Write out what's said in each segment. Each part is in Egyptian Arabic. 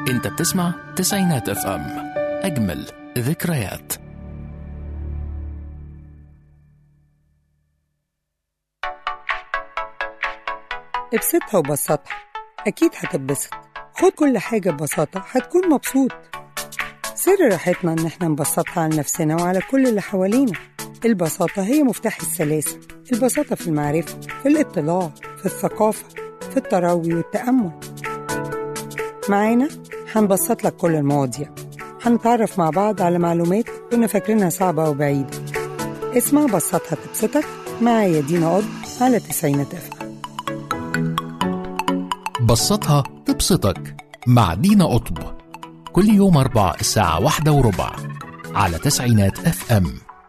انت بتسمع تسعينات اف ام اجمل ذكريات ابسطها وبسطها أكيد هتتبسط خد كل حاجة ببساطة هتكون مبسوط سر راحتنا إن احنا نبسطها على نفسنا وعلى كل اللي حوالينا البساطة هي مفتاح السلاسة البساطة في المعرفة في الاطلاع في الثقافة في التروي والتأمل معانا هنبسط لك كل المواضيع هنتعرف مع بعض على معلومات كنا فاكرينها صعبة وبعيدة اسمع بسطها تبسطك معايا دينا قض على تسعينات اف بسطها تبسطك مع دينا قطب كل يوم أربع الساعة واحدة وربع على تسعينات اف ام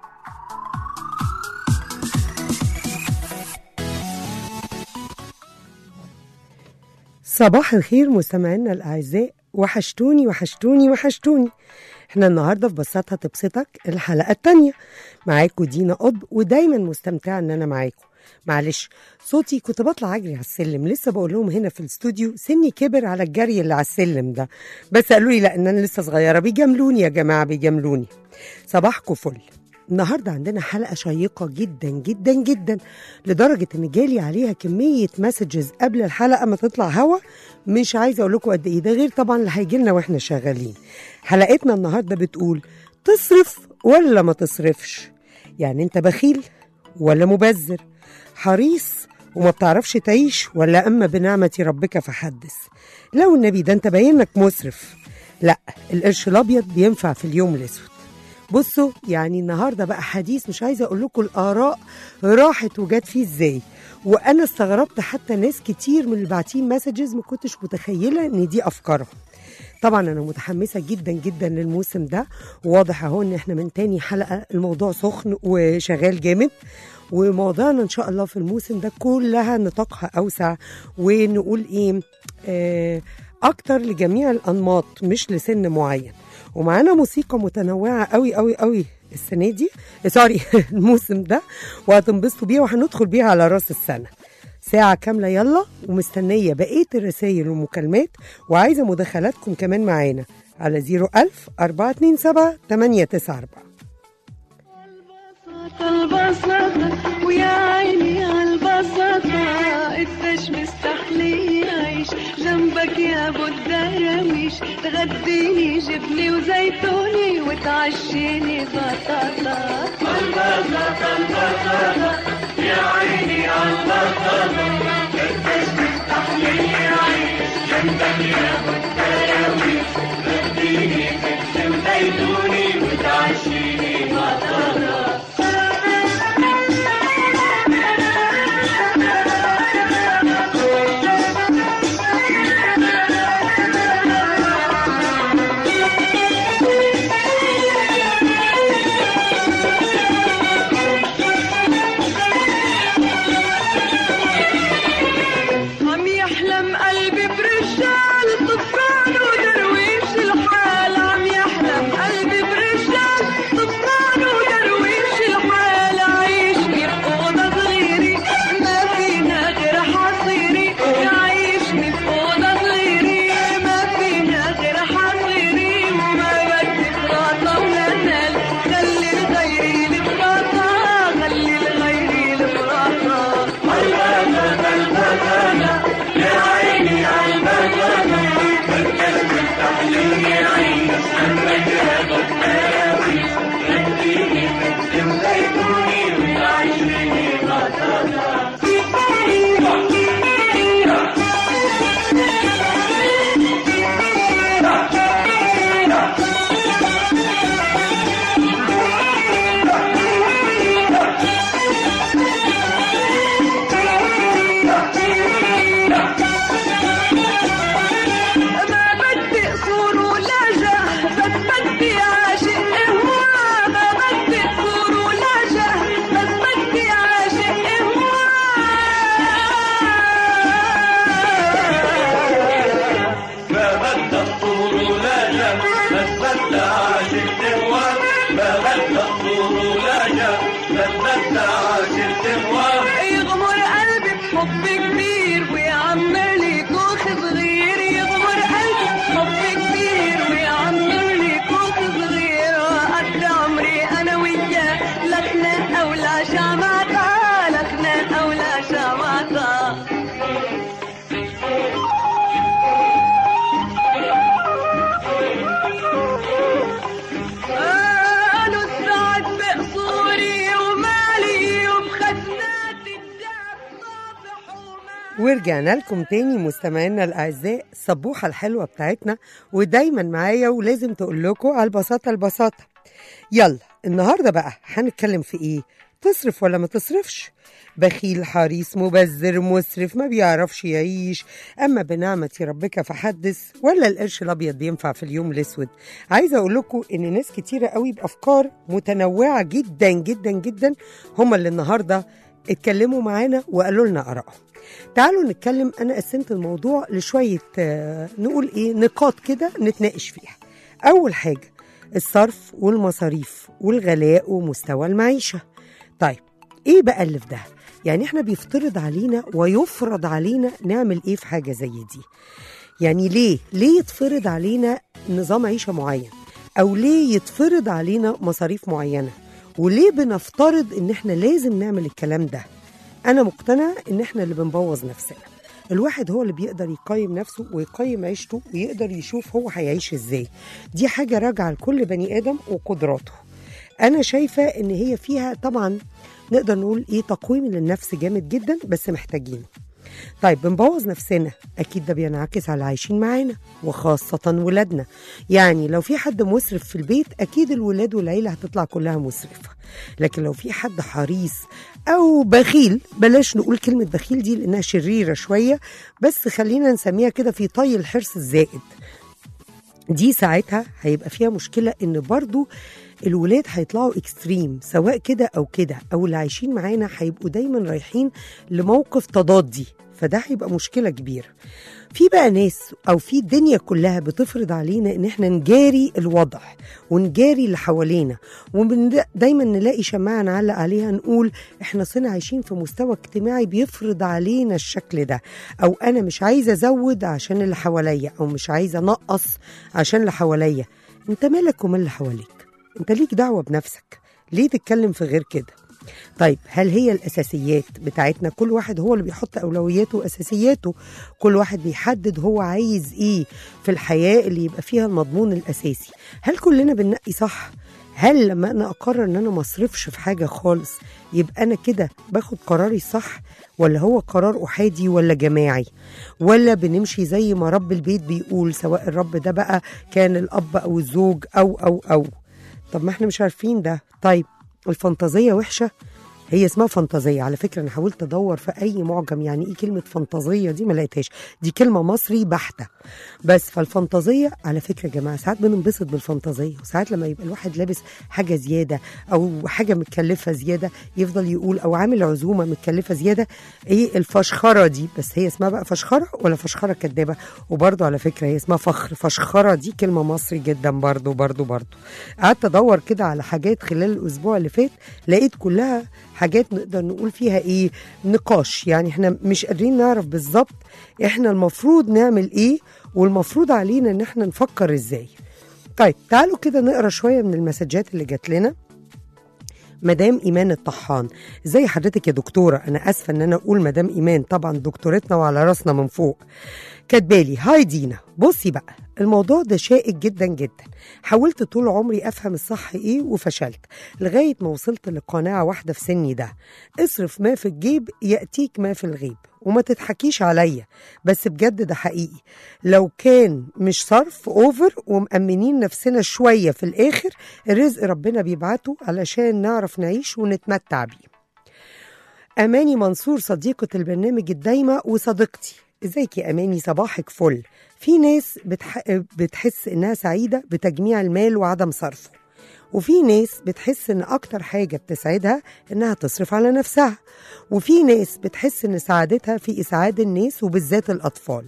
صباح الخير مستمعينا الأعزاء وحشتوني وحشتوني وحشتوني احنا النهاردة في بساطها تبسطك الحلقة التانية معاكم دينا قطب ودايما مستمتعة ان انا معاكم معلش صوتي كنت بطلع اجري على السلم لسه بقول لهم هنا في الاستوديو سني كبر على الجري اللي على السلم ده بس قالوا لي لا ان انا لسه صغيره بيجاملوني يا جماعه بيجاملوني صباحكم فل النهارده عندنا حلقه شيقه جدا جدا جدا لدرجه ان جالي عليها كميه مسجز قبل الحلقه ما تطلع هوا مش عايزه اقول لكم قد ايه ده غير طبعا اللي هيجي لنا واحنا شغالين حلقتنا النهارده بتقول تصرف ولا ما تصرفش يعني انت بخيل ولا مبذر حريص وما بتعرفش تعيش ولا اما بنعمه ربك فحدث لو النبي ده انت باين لك مسرف لا القرش الابيض بينفع في اليوم الاسود بصوا يعني النهارده بقى حديث مش عايزه اقول لكم الاراء راحت وجت فيه ازاي وانا استغربت حتى ناس كتير من اللي باعتين مسجز ما كنتش متخيله ان دي افكارهم طبعا انا متحمسه جدا جدا للموسم ده وواضح اهو ان احنا من تاني حلقه الموضوع سخن وشغال جامد ومواضيعنا ان شاء الله في الموسم ده كلها نطاقها اوسع ونقول ايه آه اكتر لجميع الانماط مش لسن معين ومعانا موسيقى متنوعه قوي قوي قوي السنه دي آه، سوري الموسم ده وهتنبسطوا بيها وهندخل بيها على راس السنه ساعة كاملة يلا ومستنية بقية الرسايل والمكالمات وعايزة مداخلاتكم كمان معانا على 01000 427 894 البساطة ويا عيني عالبساطة قديش مستحلي عيش جنبك يا ابو الدراويش تغديني جبني وزيتوني وتعشيني بطاطا البساطة البساطة يا عيني عالبساطة قديش مستحلي عيش جنبك يا ابو الدراويش تغديني جبني وزيتوني وتعشيني بطاطا عم يحلم قلبي برجال طفران ودرويش الحال عم يحلم قلبي برجال طفران ودرويش الحال عيشني بأوضة صغيرة ما فينا غير حصيري عيشني بأوضة صغيرة ما فينا غير حصيري وما بدي فراطة ولا نال خلي لغيري الفراطة خلي لغيري الفراطة ما بدي قصور ولا جاه بس بدي عاشق هوا ما بدي قصور ولا جاه بس بدي عاشق هوا ما بدك طول ولا جا بس بدك عاشق تهوى ما بدك طول ولا جا بس بدك عاشق تهوى يغمر قلبي بحب كبير ويعمر لي كوخ صغير يغمر قلبي بحب ورجعنا لكم تاني مستمعينا الاعزاء الصبوحه الحلوه بتاعتنا ودايما معايا ولازم تقول لكم على البساطه البساطه يلا النهارده بقى هنتكلم في ايه تصرف ولا ما تصرفش بخيل حريص مبذر مسرف ما بيعرفش يعيش اما بنعمه ربك فحدث ولا القرش الابيض بينفع في اليوم الاسود عايزه اقول لكم ان ناس كتيره قوي بافكار متنوعه جدا جدا جدا هم اللي النهارده اتكلموا معانا وقالوا لنا ارائهم تعالوا نتكلم انا قسمت الموضوع لشويه آه، نقول ايه نقاط كده نتناقش فيها اول حاجه الصرف والمصاريف والغلاء ومستوى المعيشه طيب ايه بقى اللي في ده يعني احنا بيفترض علينا ويفرض علينا نعمل ايه في حاجه زي دي يعني ليه ليه يتفرض علينا نظام عيشه معين او ليه يتفرض علينا مصاريف معينه وليه بنفترض ان احنا لازم نعمل الكلام ده انا مقتنعه ان احنا اللي بنبوظ نفسنا الواحد هو اللي بيقدر يقيم نفسه ويقيم عيشته ويقدر يشوف هو هيعيش ازاي دي حاجه راجعه لكل بني ادم وقدراته انا شايفه ان هي فيها طبعا نقدر نقول ايه تقويم للنفس جامد جدا بس محتاجينه طيب بنبوظ نفسنا اكيد ده بينعكس على عايشين معانا وخاصه ولادنا يعني لو في حد مسرف في البيت اكيد الولاد والعيله هتطلع كلها مسرفه لكن لو في حد حريص او بخيل بلاش نقول كلمه بخيل دي لانها شريره شويه بس خلينا نسميها كده في طي الحرص الزائد دي ساعتها هيبقى فيها مشكله ان برضو الولاد هيطلعوا اكستريم سواء كده او كده او اللي عايشين معانا هيبقوا دايما رايحين لموقف تضادي فده هيبقى مشكله كبيره في بقى ناس او في الدنيا كلها بتفرض علينا ان احنا نجاري الوضع ونجاري اللي حوالينا ودايما نلاقي شماعه نعلق عليها نقول احنا صرنا عايشين في مستوى اجتماعي بيفرض علينا الشكل ده او انا مش عايزه ازود عشان اللي حواليا او مش عايزه انقص عشان اللي حواليا انت مالك ومال اللي حواليك انت ليك دعوه بنفسك ليه تتكلم في غير كده طيب هل هي الاساسيات بتاعتنا كل واحد هو اللي بيحط اولوياته واساسياته كل واحد بيحدد هو عايز ايه في الحياه اللي يبقى فيها المضمون الاساسي هل كلنا بننقي صح هل لما انا اقرر ان انا ما اصرفش في حاجه خالص يبقى انا كده باخد قراري صح ولا هو قرار احادي ولا جماعي ولا بنمشي زي ما رب البيت بيقول سواء الرب ده بقى كان الاب او الزوج او او او طب ما احنا مش عارفين ده طيب الفانتازيه وحشه هي اسمها فانتازيه على فكره انا حاولت ادور في اي معجم يعني ايه كلمه فانتازيه دي ما لقيتهاش دي كلمه مصري بحته بس فالفانتازيه على فكره يا جماعه ساعات بننبسط بالفانتازيه وساعات لما يبقى الواحد لابس حاجه زياده او حاجه متكلفه زياده يفضل يقول او عامل عزومه متكلفه زياده ايه الفشخره دي بس هي اسمها بقى فشخره ولا فشخره كدابه وبرضه على فكره هي اسمها فخر فشخره دي كلمه مصري جدا برضه برضه برضه قعدت ادور كده على حاجات خلال الاسبوع اللي فات لقيت كلها حاجات نقدر نقول فيها ايه نقاش يعني احنا مش قادرين نعرف بالظبط احنا المفروض نعمل ايه والمفروض علينا ان احنا نفكر ازاي طيب تعالوا كده نقرا شويه من المسجات اللي جات لنا مدام ايمان الطحان ازاي حضرتك يا دكتوره انا اسفه ان انا اقول مدام ايمان طبعا دكتورتنا وعلى راسنا من فوق كاتبالي هاي دينا بصي بقى الموضوع ده شائك جدا جدا حاولت طول عمري افهم الصح ايه وفشلت لغايه ما وصلت لقناعه واحده في سني ده اصرف ما في الجيب ياتيك ما في الغيب وما تضحكيش عليا بس بجد ده حقيقي لو كان مش صرف اوفر ومأمنين نفسنا شويه في الاخر الرزق ربنا بيبعته علشان نعرف نعيش ونتمتع بيه اماني منصور صديقه البرنامج الدايمه وصديقتي ازيك يا اماني صباحك فل في ناس بتح... بتحس انها سعيده بتجميع المال وعدم صرفه وفي ناس بتحس ان اكتر حاجه بتسعدها انها تصرف على نفسها وفي ناس بتحس ان سعادتها في اسعاد الناس وبالذات الاطفال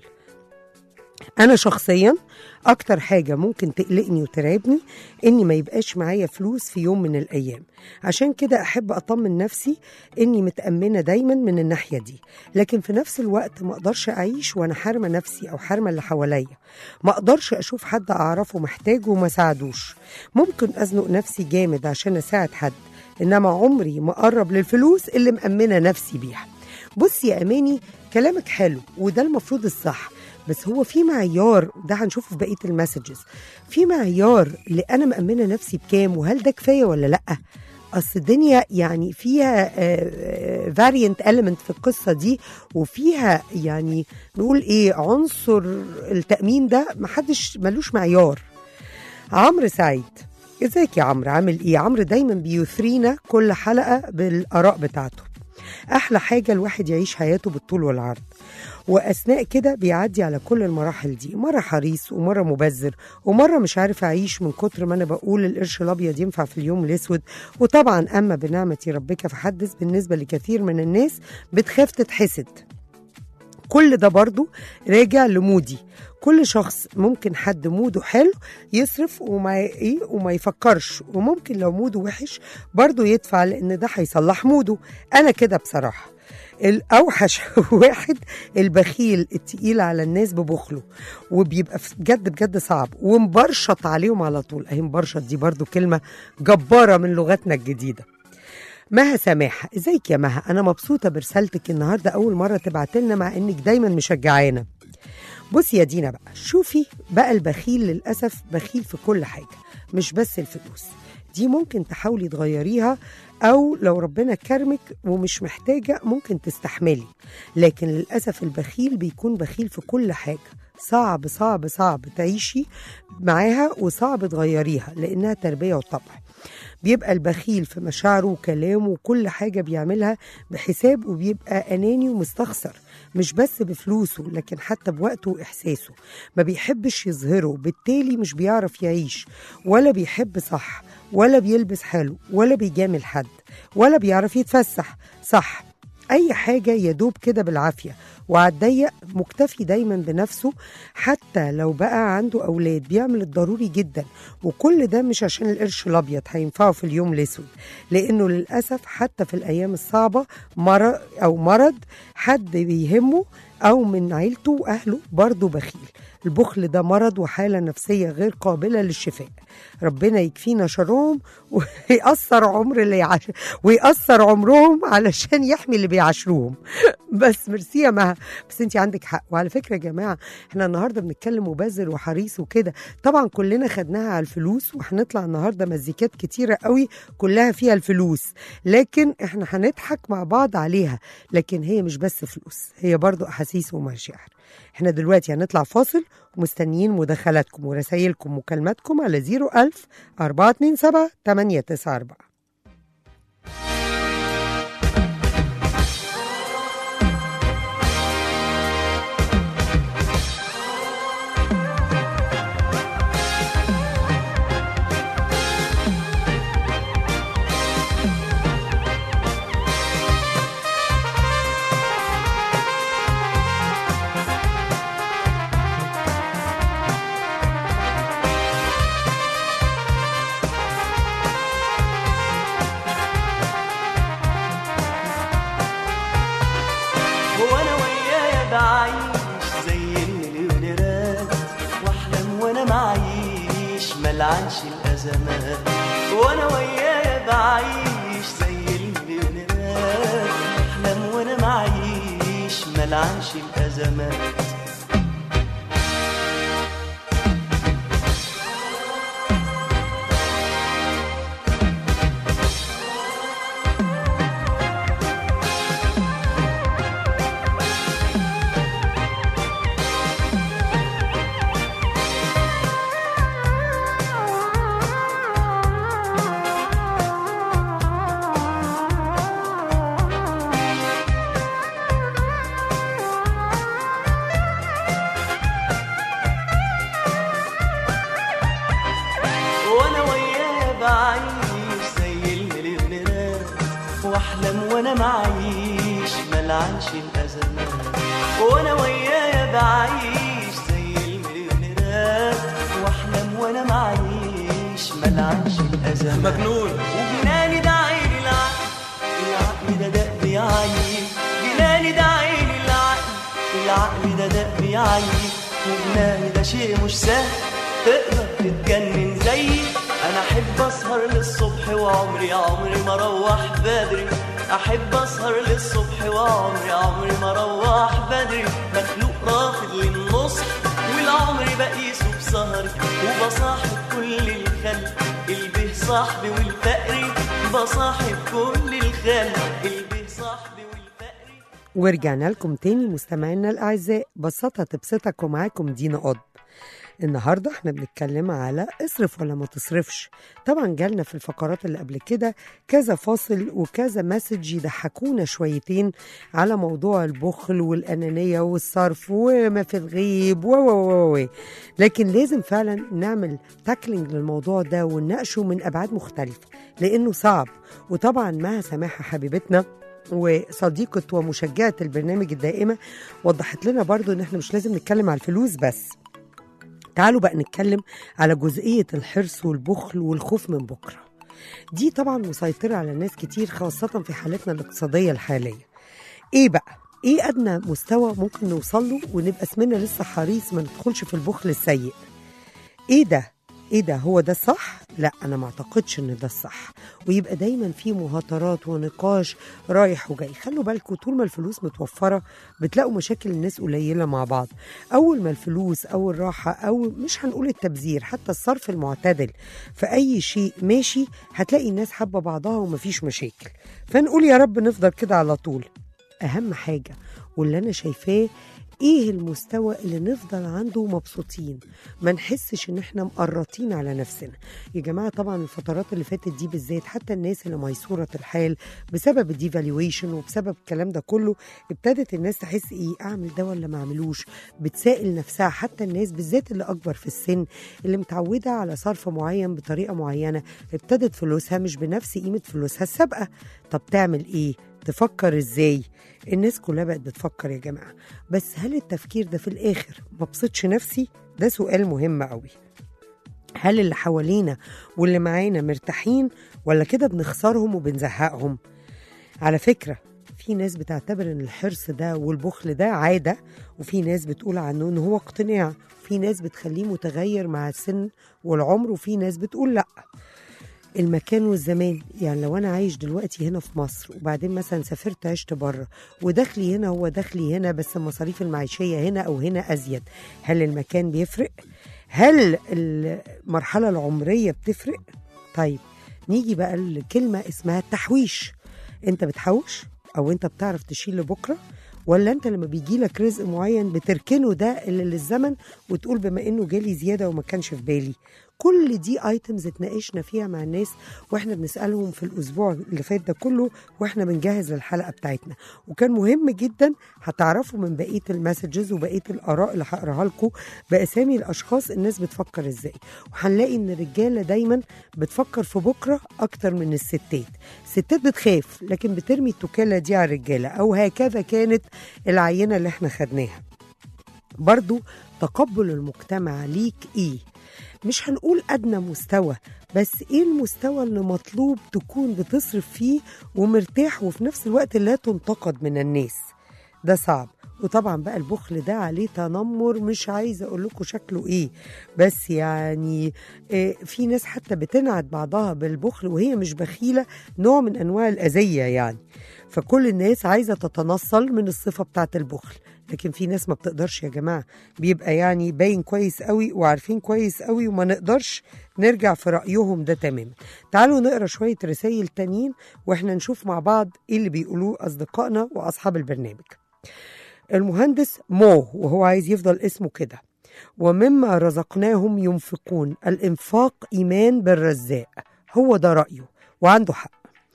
انا شخصيا اكتر حاجه ممكن تقلقني وترعبني اني ما يبقاش معايا فلوس في يوم من الايام عشان كده احب اطمن نفسي اني متامنه دايما من الناحيه دي لكن في نفس الوقت ما اقدرش اعيش وانا حارمه نفسي او حارمه اللي حواليا ما اقدرش اشوف حد اعرفه محتاج وما ساعدوش ممكن ازنق نفسي جامد عشان اساعد حد انما عمري ما اقرب للفلوس اللي مامنه نفسي بيها بصي يا اماني كلامك حلو وده المفروض الصح بس هو في معيار ده هنشوفه في بقيه المسجز في معيار اللي انا مامنه نفسي بكام وهل ده كفايه ولا لا اصل الدنيا يعني فيها فاريانت element في القصه دي وفيها يعني نقول ايه عنصر التامين ده محدش ملوش معيار عمرو سعيد ازيك يا عمرو عامل ايه عمرو دايما بيثرينا كل حلقه بالاراء بتاعته احلى حاجه الواحد يعيش حياته بالطول والعرض واثناء كده بيعدي على كل المراحل دي مره حريص ومره مبذر ومره مش عارف اعيش من كتر ما انا بقول القرش الابيض ينفع في اليوم الاسود وطبعا اما بنعمه ربك فحدث بالنسبه لكثير من الناس بتخاف تتحسد كل ده برضو راجع لمودي كل شخص ممكن حد موده حلو يصرف وما ايه وما يفكرش وممكن لو موده وحش برضو يدفع لان ده هيصلح موده انا كده بصراحه الاوحش واحد البخيل التقيل على الناس ببخله وبيبقى في- بجد بجد صعب ومبرشط عليهم على طول اهي مبرشط دي برضو كلمه جباره من لغتنا الجديده مها سماحه ازيك يا مها انا مبسوطه برسالتك النهارده اول مره تبعت لنا مع انك دايما مشجعانا بصي يا دينا بقى شوفي بقى البخيل للاسف بخيل في كل حاجه مش بس الفلوس دي ممكن تحاولي تغيريها او لو ربنا كرمك ومش محتاجه ممكن تستحملي لكن للاسف البخيل بيكون بخيل في كل حاجه صعب صعب صعب تعيشي معاها وصعب تغيريها لانها تربيه وطبع بيبقى البخيل في مشاعره وكلامه وكل حاجة بيعملها بحساب وبيبقى أناني ومستخسر مش بس بفلوسه لكن حتى بوقته وإحساسه ما بيحبش يظهره بالتالي مش بيعرف يعيش ولا بيحب صح ولا بيلبس حلو ولا بيجامل حد ولا بيعرف يتفسح صح أي حاجة يدوب كده بالعافية وعلى الضيق مكتفي دايما بنفسه حتى لو بقى عنده أولاد بيعمل الضروري جدا وكل ده مش عشان القرش الأبيض هينفعه في اليوم الأسود لأنه للأسف حتى في الأيام الصعبة مرض أو مرض حد بيهمه أو من عيلته وأهله برضه بخيل البخل ده مرض وحالة نفسية غير قابلة للشفاء ربنا يكفينا شرهم ويقصر عمر اللي يعش... ويقصر عمرهم علشان يحمي اللي بيعاشروهم بس ميرسي يا مها بس انت عندك حق وعلى فكره يا جماعه احنا النهارده بنتكلم مبذر وحريص وكده طبعا كلنا خدناها على الفلوس وهنطلع النهارده مزيكات كتيره قوي كلها فيها الفلوس لكن احنا هنضحك مع بعض عليها لكن هي مش بس فلوس هي برضو احاسيس ومشاعر احنا دلوقتي هنطلع فاصل ومستنيين مداخلاتكم ورسايلكم ومكالماتكم على 01000 427 894 هو انا ويايا بعيش زي المليونيرات واحلم وانا معيش ملعنش الازمات وانا ويايا بعيش زي المليونيرات واحلم وانا معيش ملعنش الازمات وانا وياه بعيش زي المليونيرات واحلم وانا معيش ملعنش الازمات وانا وياه بعيش زي المليونيرات واحلم وانا معيش ملعنش الازمات مجنون وجناني ده عين العقل العقل ده دق بيعيي جناني ده عين العقل العقل ده دق بيعيي وجناني ده شيء مش سهل تقدر تتجنن زيي انا احب اسهر للصبح وعمري عمري ما اروح بدري احب اسهر للصبح وعمري عمري ما اروح بدري مخلوق رافض للنصح والعمر بقيسه بسهري وبصاحب كل الخلق البه صاحبي والفقري بصاحب كل الخلق البه صاحبي والفقري ورجعنا لكم تاني مستمعينا الأعزاء بساطة تبسطك ومعاكم دينا قطب النهاردة احنا بنتكلم على اصرف ولا ما تصرفش طبعا جالنا في الفقرات اللي قبل كده كذا فاصل وكذا مسج يضحكونا شويتين على موضوع البخل والأنانية والصرف وما في الغيب و و و و لكن لازم فعلا نعمل تاكلينج للموضوع ده ونناقشه من أبعاد مختلفة لأنه صعب وطبعا مع سماحة حبيبتنا وصديقة ومشجعة البرنامج الدائمة وضحت لنا برضو ان احنا مش لازم نتكلم على الفلوس بس تعالوا بقى نتكلم على جزئية الحرص والبخل والخوف من بكرة دي طبعا مسيطرة على ناس كتير خاصة في حالتنا الاقتصادية الحالية ايه بقى ايه ادنى مستوى ممكن نوصل له ونبقى اسمنا لسه حريص ما ندخلش في البخل السيء ايه ده ايه ده هو ده الصح لا انا ما اعتقدش ان ده الصح ويبقى دايما في مهاترات ونقاش رايح وجاي خلوا بالكم طول ما الفلوس متوفره بتلاقوا مشاكل الناس قليله مع بعض اول ما الفلوس او الراحه او مش هنقول التبذير حتى الصرف المعتدل في اي شيء ماشي هتلاقي الناس حابه بعضها ومفيش مشاكل فنقول يا رب نفضل كده على طول اهم حاجه واللي انا شايفاه ايه المستوى اللي نفضل عنده مبسوطين ما نحسش ان احنا مقرطين على نفسنا يا جماعه طبعا الفترات اللي فاتت دي بالذات حتى الناس اللي ميسوره الحال بسبب الديفالويشن وبسبب الكلام ده كله ابتدت الناس تحس ايه اعمل ده ولا ما اعملوش بتسائل نفسها حتى الناس بالذات اللي اكبر في السن اللي متعوده على صرف معين بطريقه معينه ابتدت فلوسها مش بنفس قيمه فلوسها السابقه طب تعمل ايه تفكر ازاي الناس كلها بقت بتفكر يا جماعه بس هل التفكير ده في الاخر مبسطش نفسي ده سؤال مهم قوي هل اللي حوالينا واللي معانا مرتاحين ولا كده بنخسرهم وبنزهقهم على فكره في ناس بتعتبر ان الحرص ده والبخل ده عاده وفي ناس بتقول عنه ان هو اقتناع في ناس بتخليه متغير مع السن والعمر وفي ناس بتقول لا المكان والزمان يعني لو انا عايش دلوقتي هنا في مصر وبعدين مثلا سافرت عشت بره ودخلي هنا هو دخلي هنا بس المصاريف المعيشيه هنا او هنا ازيد هل المكان بيفرق هل المرحله العمريه بتفرق طيب نيجي بقى لكلمه اسمها التحويش انت بتحوش او انت بتعرف تشيل لبكره ولا انت لما بيجي لك رزق معين بتركنه ده اللي للزمن وتقول بما انه جالي زياده وما كانش في بالي كل دي ايتمز اتناقشنا فيها مع الناس واحنا بنسالهم في الاسبوع اللي فات ده كله واحنا بنجهز للحلقه بتاعتنا وكان مهم جدا هتعرفوا من بقيه المسجز وبقيه الاراء اللي هقراها لكم باسامي الاشخاص الناس بتفكر ازاي وهنلاقي ان الرجاله دايما بتفكر في بكره اكتر من الستات الستات بتخاف لكن بترمي التكاله دي على الرجاله او هكذا كانت العينه اللي احنا خدناها برضو تقبل المجتمع ليك ايه مش هنقول ادنى مستوى بس ايه المستوى اللي مطلوب تكون بتصرف فيه ومرتاح وفي نفس الوقت لا تنتقد من الناس ده صعب وطبعا بقى البخل ده عليه تنمر مش عايزه اقول لكم شكله ايه بس يعني آه، في ناس حتى بتنعت بعضها بالبخل وهي مش بخيله نوع من انواع الاذيه يعني فكل الناس عايزه تتنصل من الصفه بتاعت البخل لكن في ناس ما بتقدرش يا جماعه بيبقى يعني باين كويس قوي وعارفين كويس قوي وما نقدرش نرجع في رايهم ده تماما تعالوا نقرا شويه رسائل تانيين واحنا نشوف مع بعض ايه اللي بيقولوه اصدقائنا واصحاب البرنامج المهندس مو وهو عايز يفضل اسمه كده ومما رزقناهم ينفقون الانفاق ايمان بالرزاق هو ده رايه وعنده حق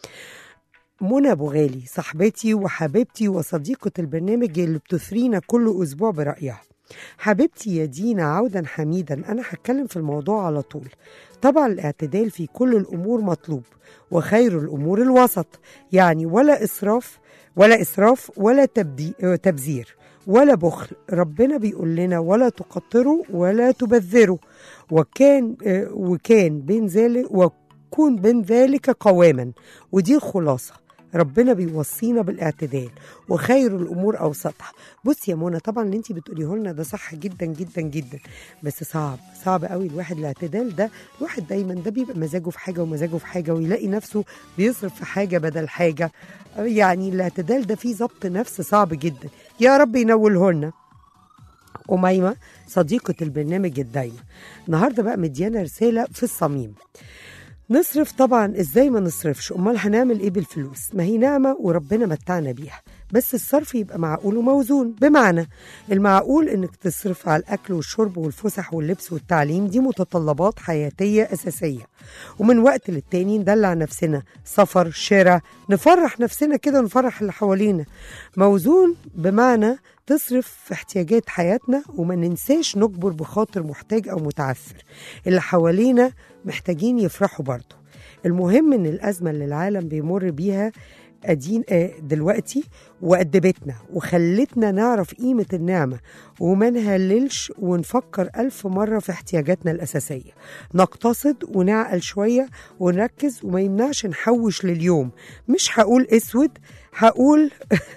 منى ابو غالي صاحبتي وحبيبتي وصديقه البرنامج اللي بتثرينا كل اسبوع برايها حبيبتي يا دينا عودا حميدا انا هتكلم في الموضوع على طول طبعا الاعتدال في كل الامور مطلوب وخير الامور الوسط يعني ولا اسراف ولا اسراف ولا تبدي تبذير ولا بخل ربنا بيقول لنا ولا تقطروا ولا تبذروا وكان آه، وكان بين ذلك وكون بين ذلك قواما ودي الخلاصه ربنا بيوصينا بالاعتدال وخير الامور اوسطها بص يا منى طبعا اللي انت بتقوليه لنا ده صح جدا جدا جدا بس صعب صعب قوي الواحد الاعتدال ده الواحد دايما ده بيبقى مزاجه في حاجه ومزاجه في حاجه ويلاقي نفسه بيصرف في حاجه بدل حاجه يعني الاعتدال ده فيه ضبط نفس صعب جدا يا رب ينوله لنا أميمة صديقة البرنامج الدايمة النهاردة بقى مديانا رسالة في الصميم نصرف طبعا ازاي ما نصرفش امال هنعمل ايه بالفلوس ما هي نعمه وربنا متعنا بيها بس الصرف يبقى معقول وموزون بمعنى المعقول انك تصرف على الاكل والشرب والفسح واللبس والتعليم دي متطلبات حياتيه اساسيه ومن وقت للتاني ندلع نفسنا سفر شراء نفرح نفسنا كده ونفرح اللي حوالينا موزون بمعنى تصرف في احتياجات حياتنا وما ننساش نجبر بخاطر محتاج او متعثر اللي حوالينا محتاجين يفرحوا برضه المهم ان الازمه اللي العالم بيمر بيها أدين آه، دلوقتي وأدبتنا وخلتنا نعرف قيمة النعمة وما نهللش ونفكر ألف مرة في احتياجاتنا الأساسية نقتصد ونعقل شوية ونركز وما يمنعش نحوش لليوم مش هقول أسود هقول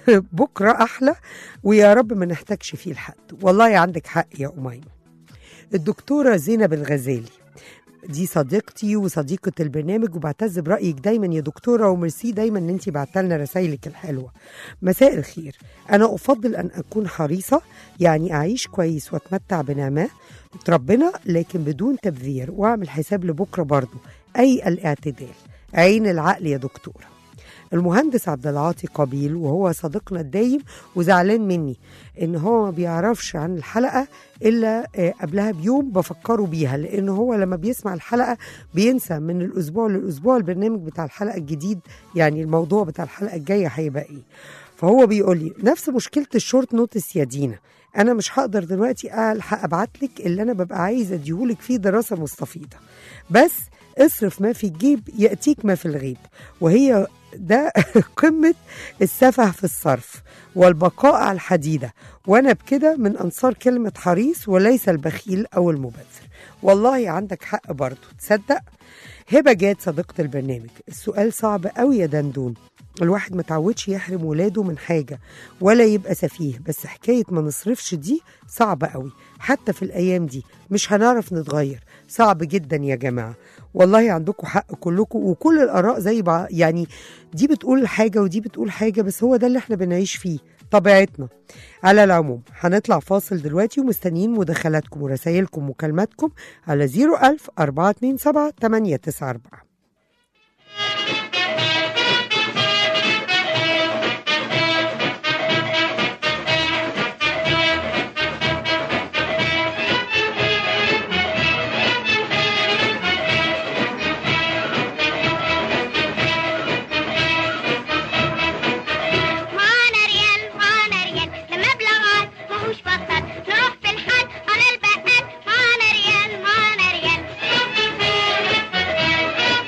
بكرة أحلى ويا رب ما نحتاجش فيه لحد والله عندك حق يا أميمة الدكتورة زينب الغزالي دي صديقتي وصديقة البرنامج وبعتز برأيك دايما يا دكتورة وميرسي دايما ان انت بعتلنا رسايلك الحلوة مساء الخير انا افضل ان اكون حريصة يعني اعيش كويس واتمتع بنعمة ربنا لكن بدون تبذير واعمل حساب لبكرة برضو اي الاعتدال عين العقل يا دكتورة المهندس عبد العاطي قبيل وهو صديقنا الدايم وزعلان مني ان هو ما بيعرفش عن الحلقه الا آه، قبلها بيوم بفكره بيها لان هو لما بيسمع الحلقه بينسى من الاسبوع للاسبوع البرنامج بتاع الحلقه الجديد يعني الموضوع بتاع الحلقه الجايه هيبقى ايه فهو بيقول لي نفس مشكله الشورت نوتس يا دينا انا مش هقدر دلوقتي الحق ابعت لك اللي انا ببقى عايزه اديهولك فيه دراسه مستفيضه بس اصرف ما في الجيب ياتيك ما في الغيب وهي ده قمة السفه في الصرف والبقاء على الحديدة وأنا بكده من أنصار كلمة حريص وليس البخيل أو المبذر والله عندك حق برضو تصدق هبة جاد صديقة البرنامج السؤال صعب قوي يا دندون الواحد متعودش يحرم ولاده من حاجة ولا يبقى سفيه بس حكاية ما نصرفش دي صعبة قوي حتى في الأيام دي مش هنعرف نتغير صعب جدا يا جماعة والله عندكم حق كلكم وكل الآراء زي بعض يعني دي بتقول حاجة ودي بتقول حاجة بس هو ده اللي احنا بنعيش فيه طبيعتنا على العموم هنطلع فاصل دلوقتي ومستنيين مداخلاتكم ورسايلكم ومكالماتكم على 01000 427 894 معانا ريال معانا ريال لما بلغات ماهوش بطل نروح في الحال على البقال معانا ريال معانا ريال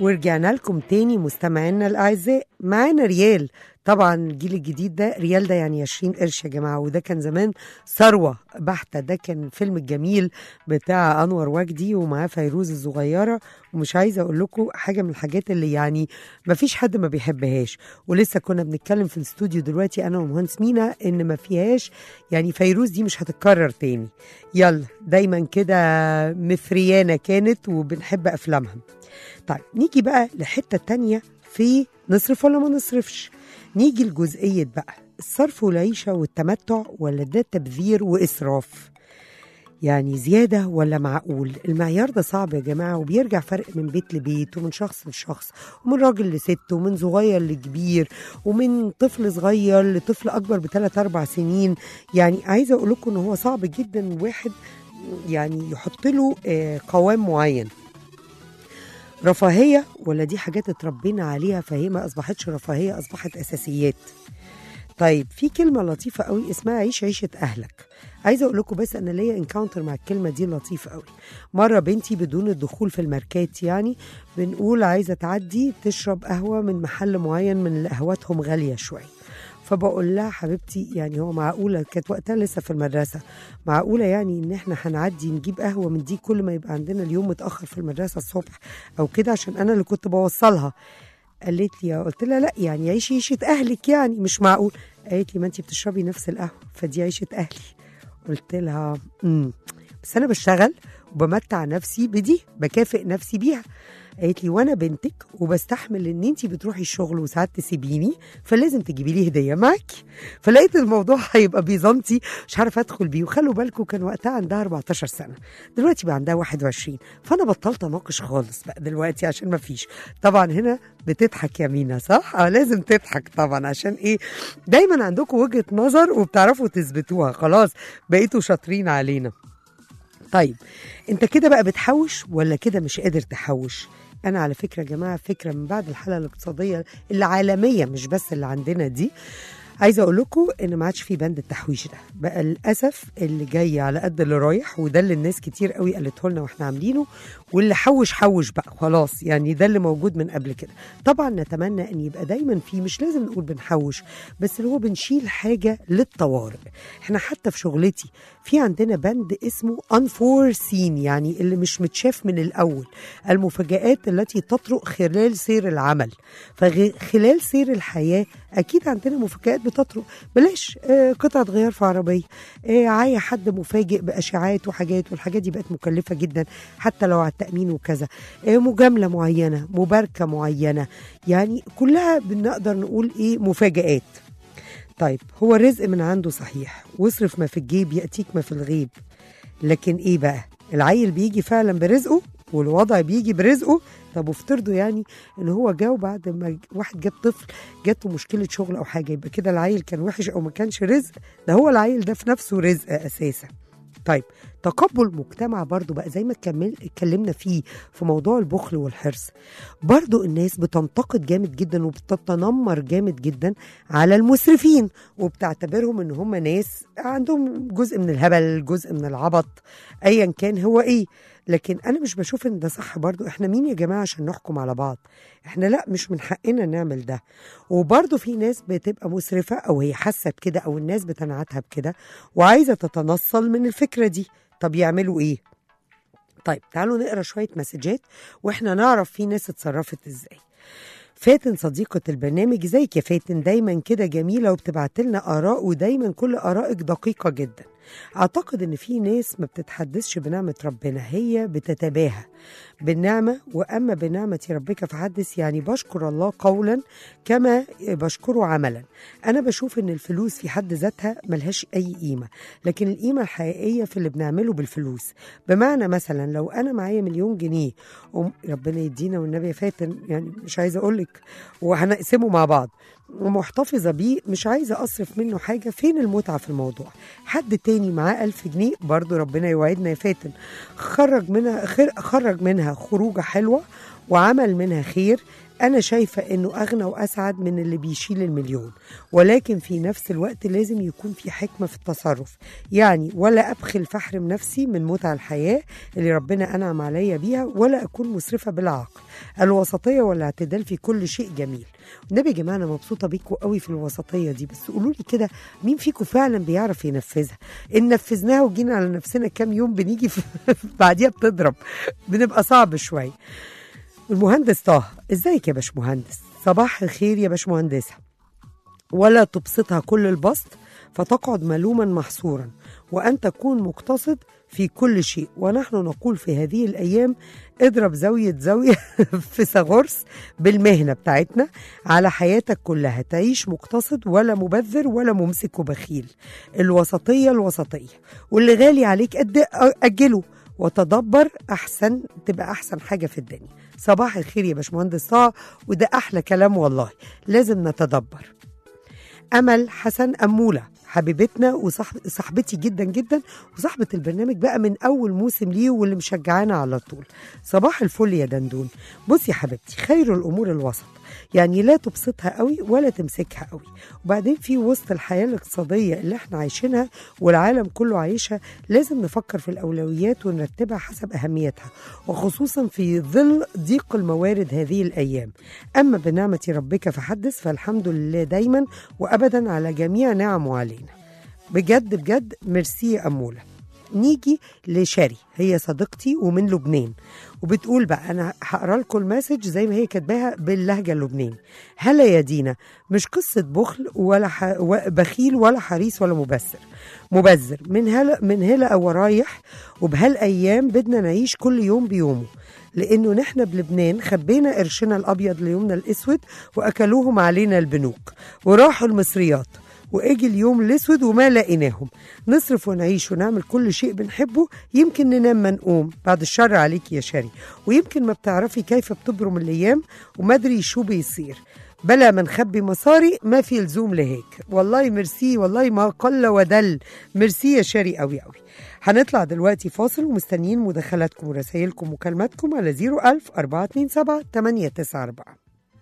ورجعنا لكم تاني مستمعينا الاعزاء معانا ريال طبعا الجيل الجديد ده ريال ده يعني 20 قرش يا جماعه وده كان زمان ثروه بحته ده كان فيلم الجميل بتاع انور وجدي ومعاه فيروز الصغيره ومش عايزه اقول لكم حاجه من الحاجات اللي يعني ما فيش حد ما بيحبهاش ولسه كنا بنتكلم في الاستوديو دلوقتي انا ومهندس مينا ان ما فيهاش يعني فيروز دي مش هتتكرر تاني يلا دايما كده مثريانه كانت وبنحب افلامها طيب نيجي بقى لحته تانية في نصرف ولا ما نصرفش نيجي لجزئيه بقى الصرف والعيشه والتمتع ولا ده تبذير واسراف يعني زياده ولا معقول المعيار ده صعب يا جماعه وبيرجع فرق من بيت لبيت ومن شخص لشخص ومن راجل لست ومن صغير لكبير ومن طفل صغير لطفل اكبر بثلاث اربع سنين يعني عايزه اقول لكم ان هو صعب جدا واحد يعني يحط له آه، قوام معين رفاهيه ولا دي حاجات اتربينا عليها فهي ما اصبحتش رفاهيه اصبحت اساسيات طيب في كلمه لطيفه قوي اسمها عيش عيشه اهلك عايزه اقول لكم بس انا ليا انكاونتر مع الكلمه دي لطيفه قوي مره بنتي بدون الدخول في الماركات يعني بنقول عايزه تعدي تشرب قهوه من محل معين من اللي قهوتهم غاليه شويه فبقول لها حبيبتي يعني هو معقوله كانت وقتها لسه في المدرسه معقوله يعني ان احنا هنعدي نجيب قهوه من دي كل ما يبقى عندنا اليوم متاخر في المدرسه الصبح او كده عشان انا اللي كنت بوصلها قالت لي قلت لها لا يعني عيشي عيشه اهلك يعني مش معقول قالت لي ما انت بتشربي نفس القهوه فدي عيشه اهلي قلت لها امم بس انا بشتغل وبمتع نفسي بدي بكافئ نفسي بيها قالت لي وانا بنتك وبستحمل ان انت بتروحي الشغل وساعات تسيبيني فلازم تجيبي لي هديه معاكي فلقيت الموضوع هيبقى بيزنطي مش عارفه ادخل بيه وخلوا بالكم كان وقتها عندها 14 سنه دلوقتي بقى عندها 21 فانا بطلت اناقش خالص بقى دلوقتي عشان ما فيش طبعا هنا بتضحك يا مينا صح اه لازم تضحك طبعا عشان ايه دايما عندكم وجهه نظر وبتعرفوا تثبتوها خلاص بقيتوا شاطرين علينا طيب انت كده بقى بتحوش ولا كده مش قادر تحوش انا على فكره يا جماعه فكره من بعد الحاله الاقتصاديه العالميه مش بس اللي عندنا دي عايزه اقول لكم ان ما عادش في بند التحويش ده بقى للاسف اللي جاي على قد اللي رايح وده اللي الناس كتير قوي قالته لنا واحنا عاملينه واللي حوش حوش بقى خلاص يعني ده اللي موجود من قبل كده طبعا نتمنى ان يبقى دايما في مش لازم نقول بنحوش بس اللي هو بنشيل حاجه للطوارئ احنا حتى في شغلتي في عندنا بند اسمه unforeseen يعني اللي مش متشاف من الاول المفاجآت التي تطرق خلال سير العمل فخلال سير الحياه اكيد عندنا مفاجآت بتطرق بلاش آه، قطعه غيار في عربيه آه، عاية حد مفاجئ باشعاعات وحاجات والحاجات دي بقت مكلفه جدا حتى لو على التامين وكذا آه، مجامله معينه مباركه معينه يعني كلها بنقدر نقول ايه مفاجآت طيب هو الرزق من عنده صحيح واصرف ما في الجيب يأتيك ما في الغيب لكن ايه بقى العيل بيجي فعلا برزقه والوضع بيجي برزقه طب وافترضوا يعني ان هو جاء بعد ما ج- واحد جاب طفل جات له مشكله شغل او حاجه يبقى كده العيل كان وحش او ما كانش رزق ده هو العيل ده في نفسه رزق اساسا طيب تقبل مجتمع برضو بقى زي ما اتكمل- اتكلمنا فيه في موضوع البخل والحرص برضو الناس بتنتقد جامد جدا وبتتنمر جامد جدا على المسرفين وبتعتبرهم ان هم ناس عندهم جزء من الهبل جزء من العبط ايا كان هو ايه لكن انا مش بشوف ان ده صح برضو احنا مين يا جماعه عشان نحكم على بعض احنا لا مش من حقنا نعمل ده وبرضو في ناس بتبقى مسرفه او هي حاسه بكده او الناس بتنعتها بكده وعايزه تتنصل من الفكره دي طب يعملوا ايه طيب تعالوا نقرا شويه مسجات واحنا نعرف في ناس اتصرفت ازاي فاتن صديقة البرنامج زيك يا فاتن دايما كده جميلة وبتبعت لنا آراء ودايما كل آرائك دقيقة جدا أعتقد إن في ناس ما بتتحدثش بنعمة ربنا هي بتتباهى بالنعمة وأما بنعمة ربك فحدث يعني بشكر الله قولا كما بشكره عملا أنا بشوف إن الفلوس في حد ذاتها ملهاش أي قيمة لكن القيمة الحقيقية في اللي بنعمله بالفلوس بمعنى مثلا لو أنا معايا مليون جنيه ربنا يدينا والنبي يا فاتن يعني مش عايزة أقولك وهنقسمه مع بعض ومحتفظة بيه مش عايزة أصرف منه حاجة فين المتعة في الموضوع حد تاني معاه ألف جنيه برضو ربنا يوعدنا يا فاتن خرج منها خير خرج منها خروجة حلوة وعمل منها خير أنا شايفة إنه أغنى وأسعد من اللي بيشيل المليون ولكن في نفس الوقت لازم يكون في حكمة في التصرف يعني ولا أبخل فحرم نفسي من متع الحياة اللي ربنا أنعم عليا بيها ولا أكون مسرفة بلا عقل الوسطية والاعتدال في كل شيء جميل والنبي يا جماعة أنا مبسوطة بيكم قوي في الوسطية دي بس قولوا لي كده مين فيكم فعلا بيعرف ينفذها إن نفذناها وجينا على نفسنا كام يوم بنيجي في بعديها بتضرب بنبقى صعب شوية المهندس طه ازيك يا باشمهندس صباح الخير يا باشمهندسة ولا تبسطها كل البسط فتقعد ملوما محصورا وأن تكون مقتصد في كل شيء ونحن نقول في هذه الأيام اضرب زاوية زاوية في سغرس بالمهنة بتاعتنا على حياتك كلها تعيش مقتصد ولا مبذر ولا ممسك وبخيل الوسطية الوسطية واللي غالي عليك قد أجله وتدبر أحسن تبقى أحسن حاجة في الدنيا صباح الخير يا باشمهندس طه وده أحلى كلام والله لازم نتدبر امل حسن اموله حبيبتنا وصاحبتي جدا جدا وصاحبة البرنامج بقى من أول موسم ليه واللي مشجعانا على طول صباح الفل يا دندون بصي يا حبيبتي خير الأمور الوسط يعني لا تبسطها قوي ولا تمسكها قوي وبعدين في وسط الحياة الاقتصادية اللي احنا عايشينها والعالم كله عايشها لازم نفكر في الأولويات ونرتبها حسب أهميتها وخصوصا في ظل ضيق الموارد هذه الأيام أما بنعمة ربك فحدث فالحمد لله دايما وأبدا على جميع نعمه علينا بجد بجد ميرسي يا أمولة نيجي لشاري هي صديقتي ومن لبنان وبتقول بقى انا هقرا لكم المسج زي ما هي كاتباها باللهجه اللبناني هلا يا دينا مش قصه بخل ولا ح... و- بخيل ولا حريص ولا مبذر مبذر من هلا من هلا ورايح وبهالايام بدنا نعيش كل يوم بيومه لانه نحن بلبنان خبينا قرشنا الابيض ليومنا الاسود واكلوهم علينا البنوك وراحوا المصريات واجي اليوم الاسود وما لقيناهم نصرف ونعيش ونعمل كل شيء بنحبه يمكن ننام ما نقوم بعد الشر عليك يا شاري ويمكن ما بتعرفي كيف بتبرم الايام وما ادري شو بيصير بلا ما نخبي مصاري ما في لزوم لهيك والله ميرسي والله ما قل ودل ميرسي يا شاري قوي قوي هنطلع دلوقتي فاصل ومستنيين مداخلاتكم ورسائلكم ومكالماتكم على 01000 427 894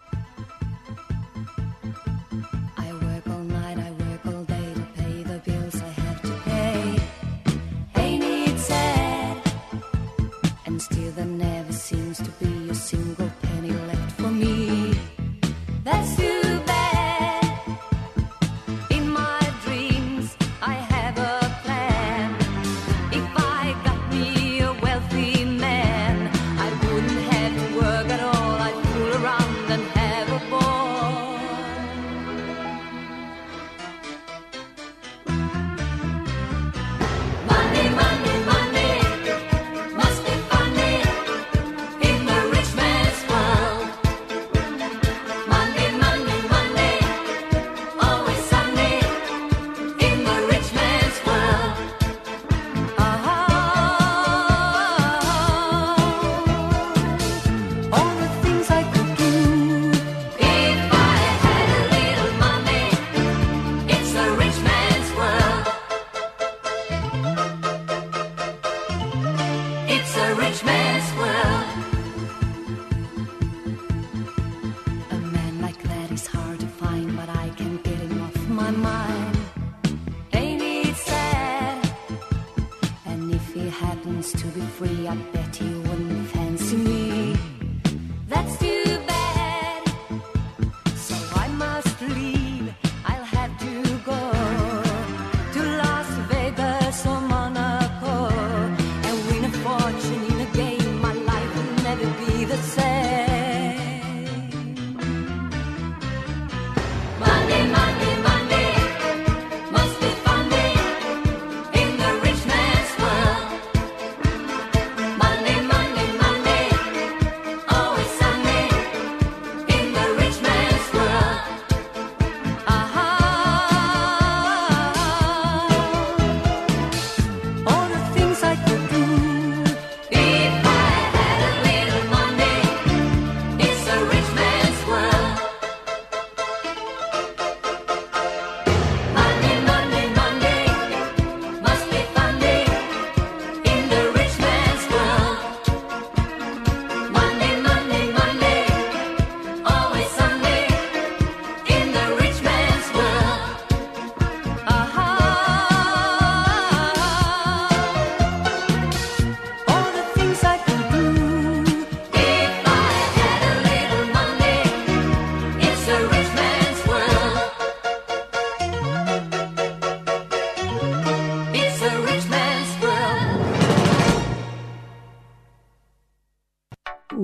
I work all night, I work all day to pay the bills I have to pay. Ain't it sad? And still there never seems to be a single penny left for me. That's too bad. In my dreams, I have a plan. If I got me a wealthy man, I wouldn't have to work at all. I'd fool around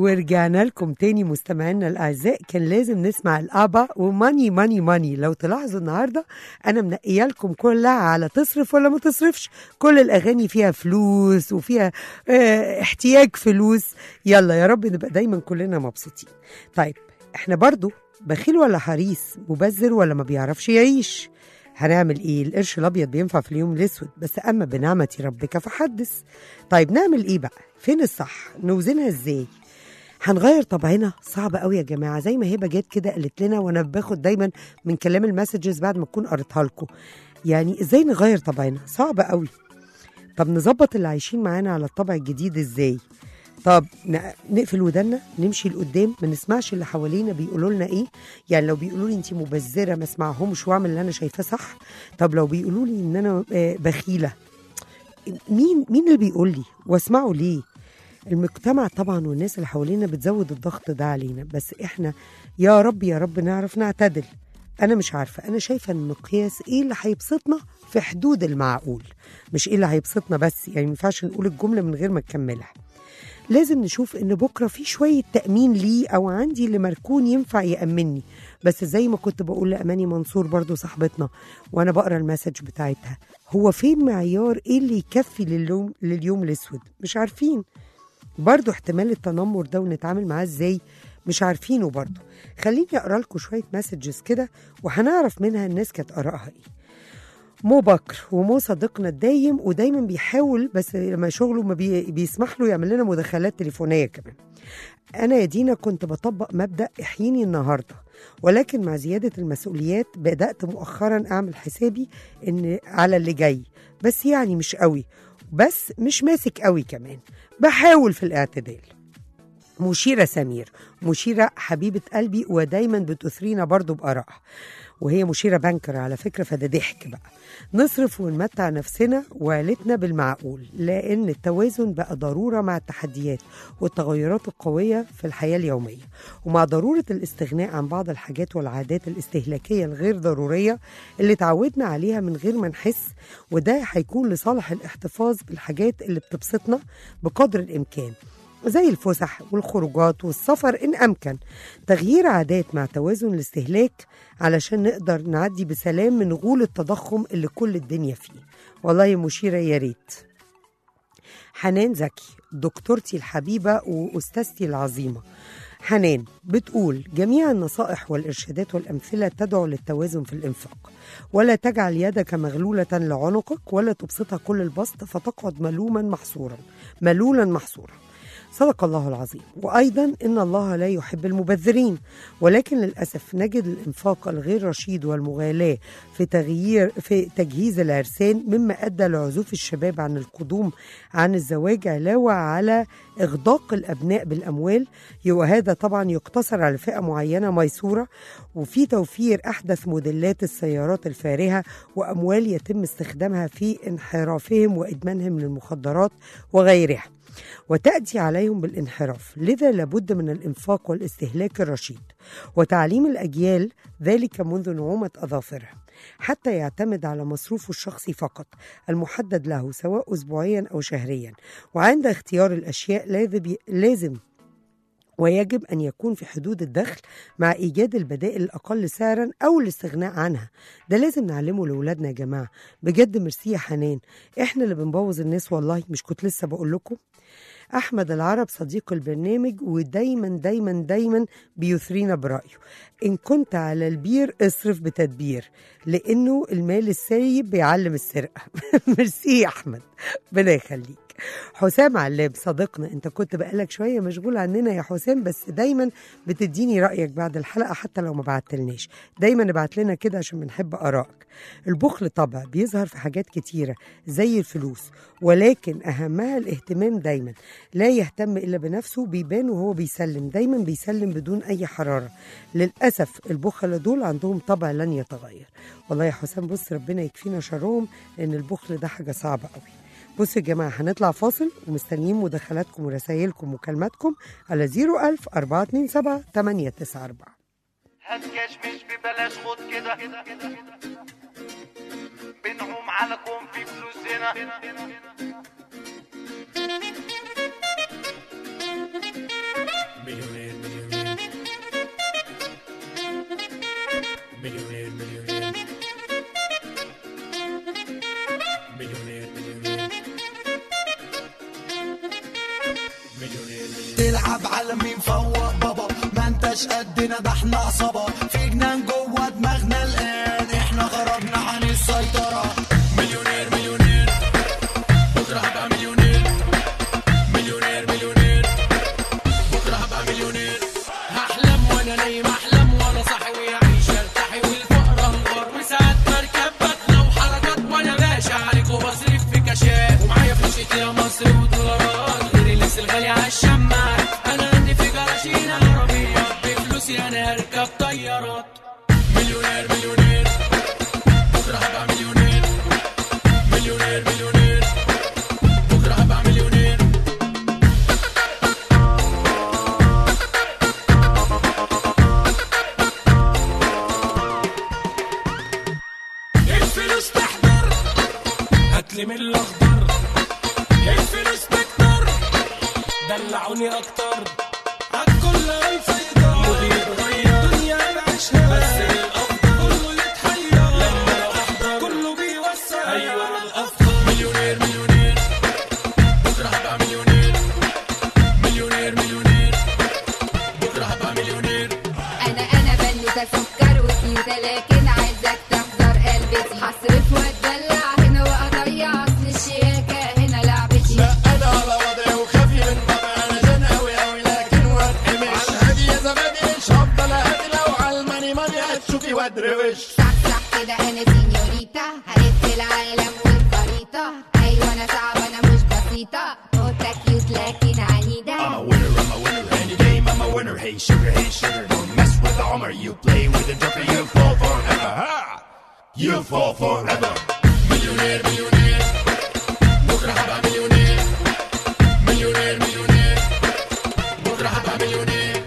ورجعنا لكم تاني مستمعينا الاعزاء كان لازم نسمع الابا وماني ماني ماني لو تلاحظوا النهارده انا منقيه لكم كلها على تصرف ولا ما تصرفش كل الاغاني فيها فلوس وفيها اه احتياج فلوس يلا يا رب نبقى دايما كلنا مبسوطين طيب احنا برضو بخيل ولا حريص مبذر ولا ما بيعرفش يعيش هنعمل ايه القرش الابيض بينفع في اليوم الاسود بس اما بنعمه ربك فحدث طيب نعمل ايه بقى فين الصح نوزنها ازاي هنغير طبعنا صعب قوي يا جماعه زي ما هبه جت كده قالت لنا وانا باخد دايما من كلام المسجز بعد ما اكون قريتها لكم يعني ازاي نغير طبعنا صعب قوي طب نظبط اللي عايشين معانا على الطبع الجديد ازاي طب ن- نقفل ودنا نمشي لقدام ما نسمعش اللي حوالينا بيقولوا لنا ايه يعني لو بيقولوا لي انت مبذره ما اسمعهمش واعمل اللي انا شايفاه صح طب لو بيقولوا لي ان انا آه، بخيله مين مين اللي بيقول لي واسمعه ليه المجتمع طبعا والناس اللي حوالينا بتزود الضغط ده علينا بس احنا يا رب يا رب نعرف نعتدل انا مش عارفه انا شايفه ان المقياس ايه اللي هيبسطنا في حدود المعقول مش ايه اللي هيبسطنا بس يعني ما ينفعش نقول الجمله من غير ما نكملها لازم نشوف ان بكره في شويه تامين ليه او عندي اللي مركون ينفع يامني بس زي ما كنت بقول لاماني منصور برضو صاحبتنا وانا بقرا المسج بتاعتها هو فين معيار ايه اللي يكفي لليوم لليوم الاسود مش عارفين برضو احتمال التنمر ده ونتعامل معاه ازاي مش عارفينه برضو خليني اقرا لكم شويه مسجز كده وهنعرف منها الناس كانت ارائها ايه مو بكر ومو صديقنا الدايم ودايما بيحاول بس لما شغله ما بي بيسمح له يعمل لنا مداخلات تليفونيه كمان انا يا دينا كنت بطبق مبدا احييني النهارده ولكن مع زياده المسؤوليات بدات مؤخرا اعمل حسابي ان على اللي جاي بس يعني مش قوي بس مش ماسك قوي كمان بحاول في الاعتدال مشيرة سمير مشيرة حبيبة قلبي ودايما بتثرينا برضو بآرائها وهي مشيرة بنكر على فكرة فده ضحك بقى نصرف ونمتع نفسنا وعيلتنا بالمعقول لأن التوازن بقى ضرورة مع التحديات والتغيرات القوية في الحياة اليومية ومع ضرورة الاستغناء عن بعض الحاجات والعادات الاستهلاكية الغير ضرورية اللي تعودنا عليها من غير ما نحس وده هيكون لصالح الاحتفاظ بالحاجات اللي بتبسطنا بقدر الإمكان زي الفسح والخروجات والسفر إن أمكن تغيير عادات مع توازن الاستهلاك علشان نقدر نعدي بسلام من غول التضخم اللي كل الدنيا فيه والله يا مشيرة يا ريت حنان زكي دكتورتي الحبيبة وأستاذتي العظيمة حنان بتقول جميع النصائح والإرشادات والأمثلة تدعو للتوازن في الإنفاق ولا تجعل يدك مغلولة لعنقك ولا تبسطها كل البسط فتقعد ملوما محصورا ملولا محصورا صدق الله العظيم وأيضا إن الله لا يحب المبذرين ولكن للأسف نجد الإنفاق الغير رشيد والمغالاة في تغيير في تجهيز العرسان مما أدى لعزوف الشباب عن القدوم عن الزواج علاوة على إغداق الأبناء بالأموال وهذا طبعا يقتصر على فئة معينة ميسورة وفي توفير أحدث موديلات السيارات الفارهة وأموال يتم استخدامها في انحرافهم وإدمانهم للمخدرات وغيرها وتأتي عليهم بالانحراف لذا لابد من الإنفاق والاستهلاك الرشيد وتعليم الأجيال ذلك منذ نعومة أظافرها حتى يعتمد على مصروفه الشخصي فقط المحدد له سواء أسبوعيا أو شهريا وعند اختيار الأشياء لازم لازم ويجب أن يكون في حدود الدخل مع إيجاد البدائل الأقل سعرا أو الاستغناء عنها ده لازم نعلمه لأولادنا يا جماعة بجد ميرسي يا حنان إحنا اللي بنبوظ الناس والله مش كنت لسه بقول لكم أحمد العرب صديق البرنامج ودايما دايما دايما بيثرينا برأيه إن كنت على البير اصرف بتدبير لأنه المال السايب بيعلم السرقة ميرسي يا أحمد ربنا يخليك حسام علاب صديقنا انت كنت بقالك شويه مشغول عننا يا حسام بس دايما بتديني رايك بعد الحلقه حتى لو ما بعتلناش دايما ابعت لنا كده عشان بنحب ارائك البخل طبع بيظهر في حاجات كتيره زي الفلوس ولكن اهمها الاهتمام دايما لا يهتم الا بنفسه بيبان وهو بيسلم دايما بيسلم بدون اي حراره للاسف البخل دول عندهم طبع لن يتغير والله يا حسام بص ربنا يكفينا شرهم لان البخل ده حاجه صعبه قوي بصوا يا جماعة هنطلع فاصل ومستنيين مداخلاتكم ورسايلكم ومكالماتكم على 01000 427 894 هات كاش مش ببلاش خد كده بنعوم على كون في فلوس هنا تلعب على مين فوق بابا ما انتش قدنا ده احنا عصابة في جنان جوه دماغنا الآن احنا خرجنا عن السيطرة مليونير مليونير بكرة هبقى مليونير مليونير مليونير بكرة هبقى مليونير هحلم وانا نايم احلم وانا صاحي ويعيش ارتاحي والفقر انهار وساعات بركب بطلة وحركات وانا باشا عليك وبصرف في كاشات ومعايا فلوس يا مصر ودولارات غير اللبس الغالي على الشماعات انا عندي في جراشين عربية بفلوسي انا اركب طيارات مليونير مليونير بكرة هبقى مليونير مليونير مليونير بكرة هبقى مليونير الفلوس تحضر هاتلي من الاخضر الفلوس تكتر دلعوني اكتر عالكل هنسيطر مودي يتغير دنيا نعيشها بس الافضل كله يتحير لما انا احضر كله بيوسع ايوه انا الافضل مليونير مليونير بكرة هبقى مليونير مليونير مليونير بكرة هبقى مليونير انا انا بنوتة سكر وكيوتة لكن عايزك تحضر قلبتي هصرف واتدلع هنا واضيع اصل الشياكة هنا لعبتي لا انا على وضعي وخافي من طبعي انا جن اوي اوي لكن واتقمش على الهادي يا زبادي مش هفضل اهدي لو على الماني ماني هتشوفي وادروش صح صح كده انا سينيوريتا هلف العالم والخريطة ايوه انا صعبة انا مش بسيطة قطة كيوت لكن عنيدة I'm a winner, I'm a winner, any game I'm a winner. Hey sugar, hey sugar, don't mess with the Homer. You play with the joker, you fall forever. Ha! You fall forever. مليونير مليونير بكرة هبقى مليونير مليونير مليونير بكرة هبقى مليونير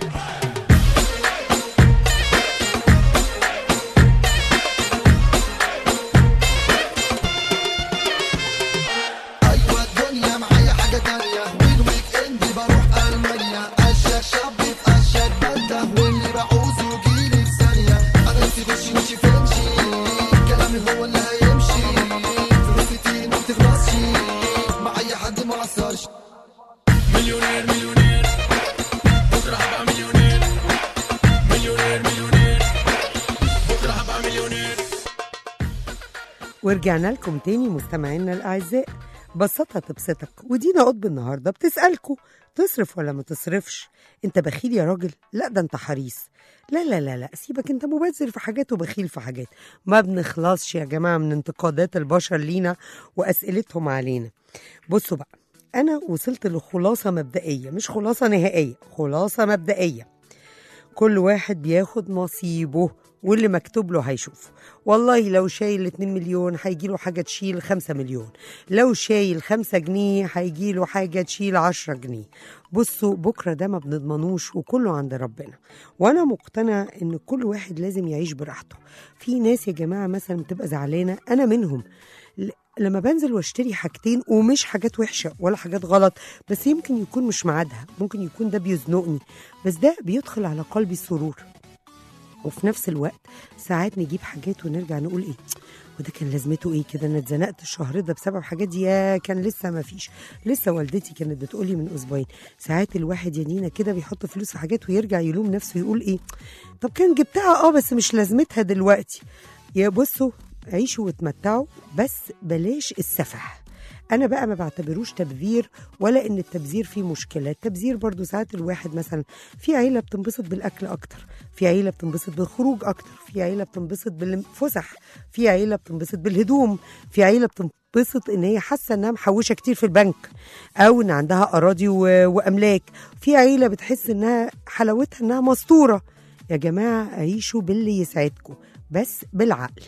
ايوه الدنيا معايا حاجه تانية والويك اند بروح المانيا اشيك شاب في اشيك بلده واللي بعوزه يجيلي في ثانيه انا نفسي خشي مشي فنشي كلامي هو اللي هيمشي فلوسي كتير ما بتخلصش مع اي حد ما اثرش مليونير مليونير بكره هبقى مليونير مليونير مليونير بكره هبقى مليونير ورجعنا لكم تاني مستمعينا الأعزاء بسطها تبسطك ودينا قطب النهاردة بتسألكوا تصرف ولا ما تصرفش انت بخيل يا راجل لا ده انت حريص لا لا لا لا سيبك انت مبذر في حاجات وبخيل في حاجات ما بنخلصش يا جماعة من انتقادات البشر لينا وأسئلتهم علينا بصوا بقى أنا وصلت لخلاصة مبدئية مش خلاصة نهائية خلاصة مبدئية كل واحد بياخد نصيبه واللي مكتوب له هيشوفه والله لو شايل 2 مليون هيجي له حاجة تشيل 5 مليون لو شايل 5 جنيه هيجي له حاجة تشيل 10 جنيه بصوا بكرة ده ما بنضمنوش وكله عند ربنا وأنا مقتنع إن كل واحد لازم يعيش براحته في ناس يا جماعة مثلا بتبقى زعلانة أنا منهم ل- لما بنزل واشتري حاجتين ومش حاجات وحشة ولا حاجات غلط بس يمكن يكون مش ميعادها ممكن يكون ده بيزنقني بس ده بيدخل على قلبي السرور وفي نفس الوقت ساعات نجيب حاجات ونرجع نقول ايه وده كان لازمته ايه كده انا اتزنقت الشهر ده بسبب حاجات دي يا كان لسه ما فيش لسه والدتي كانت بتقولي من اسبوعين ساعات الواحد يا نينا كده بيحط فلوس في حاجات ويرجع يلوم نفسه يقول ايه طب كان جبتها اه بس مش لازمتها دلوقتي يا بصوا عيشوا واتمتعوا بس بلاش السفه انا بقى ما بعتبروش تبذير ولا ان التبذير فيه مشكله التبذير برضو ساعات الواحد مثلا في عيله بتنبسط بالاكل اكتر في عيله بتنبسط بالخروج اكتر في عيله بتنبسط بالفسح في عيله بتنبسط بالهدوم في عيله بتنبسط ان هي حاسه انها محوشه كتير في البنك او ان عندها اراضي و- واملاك في عيله بتحس انها حلاوتها انها مستوره يا جماعه عيشوا باللي يسعدكم بس بالعقل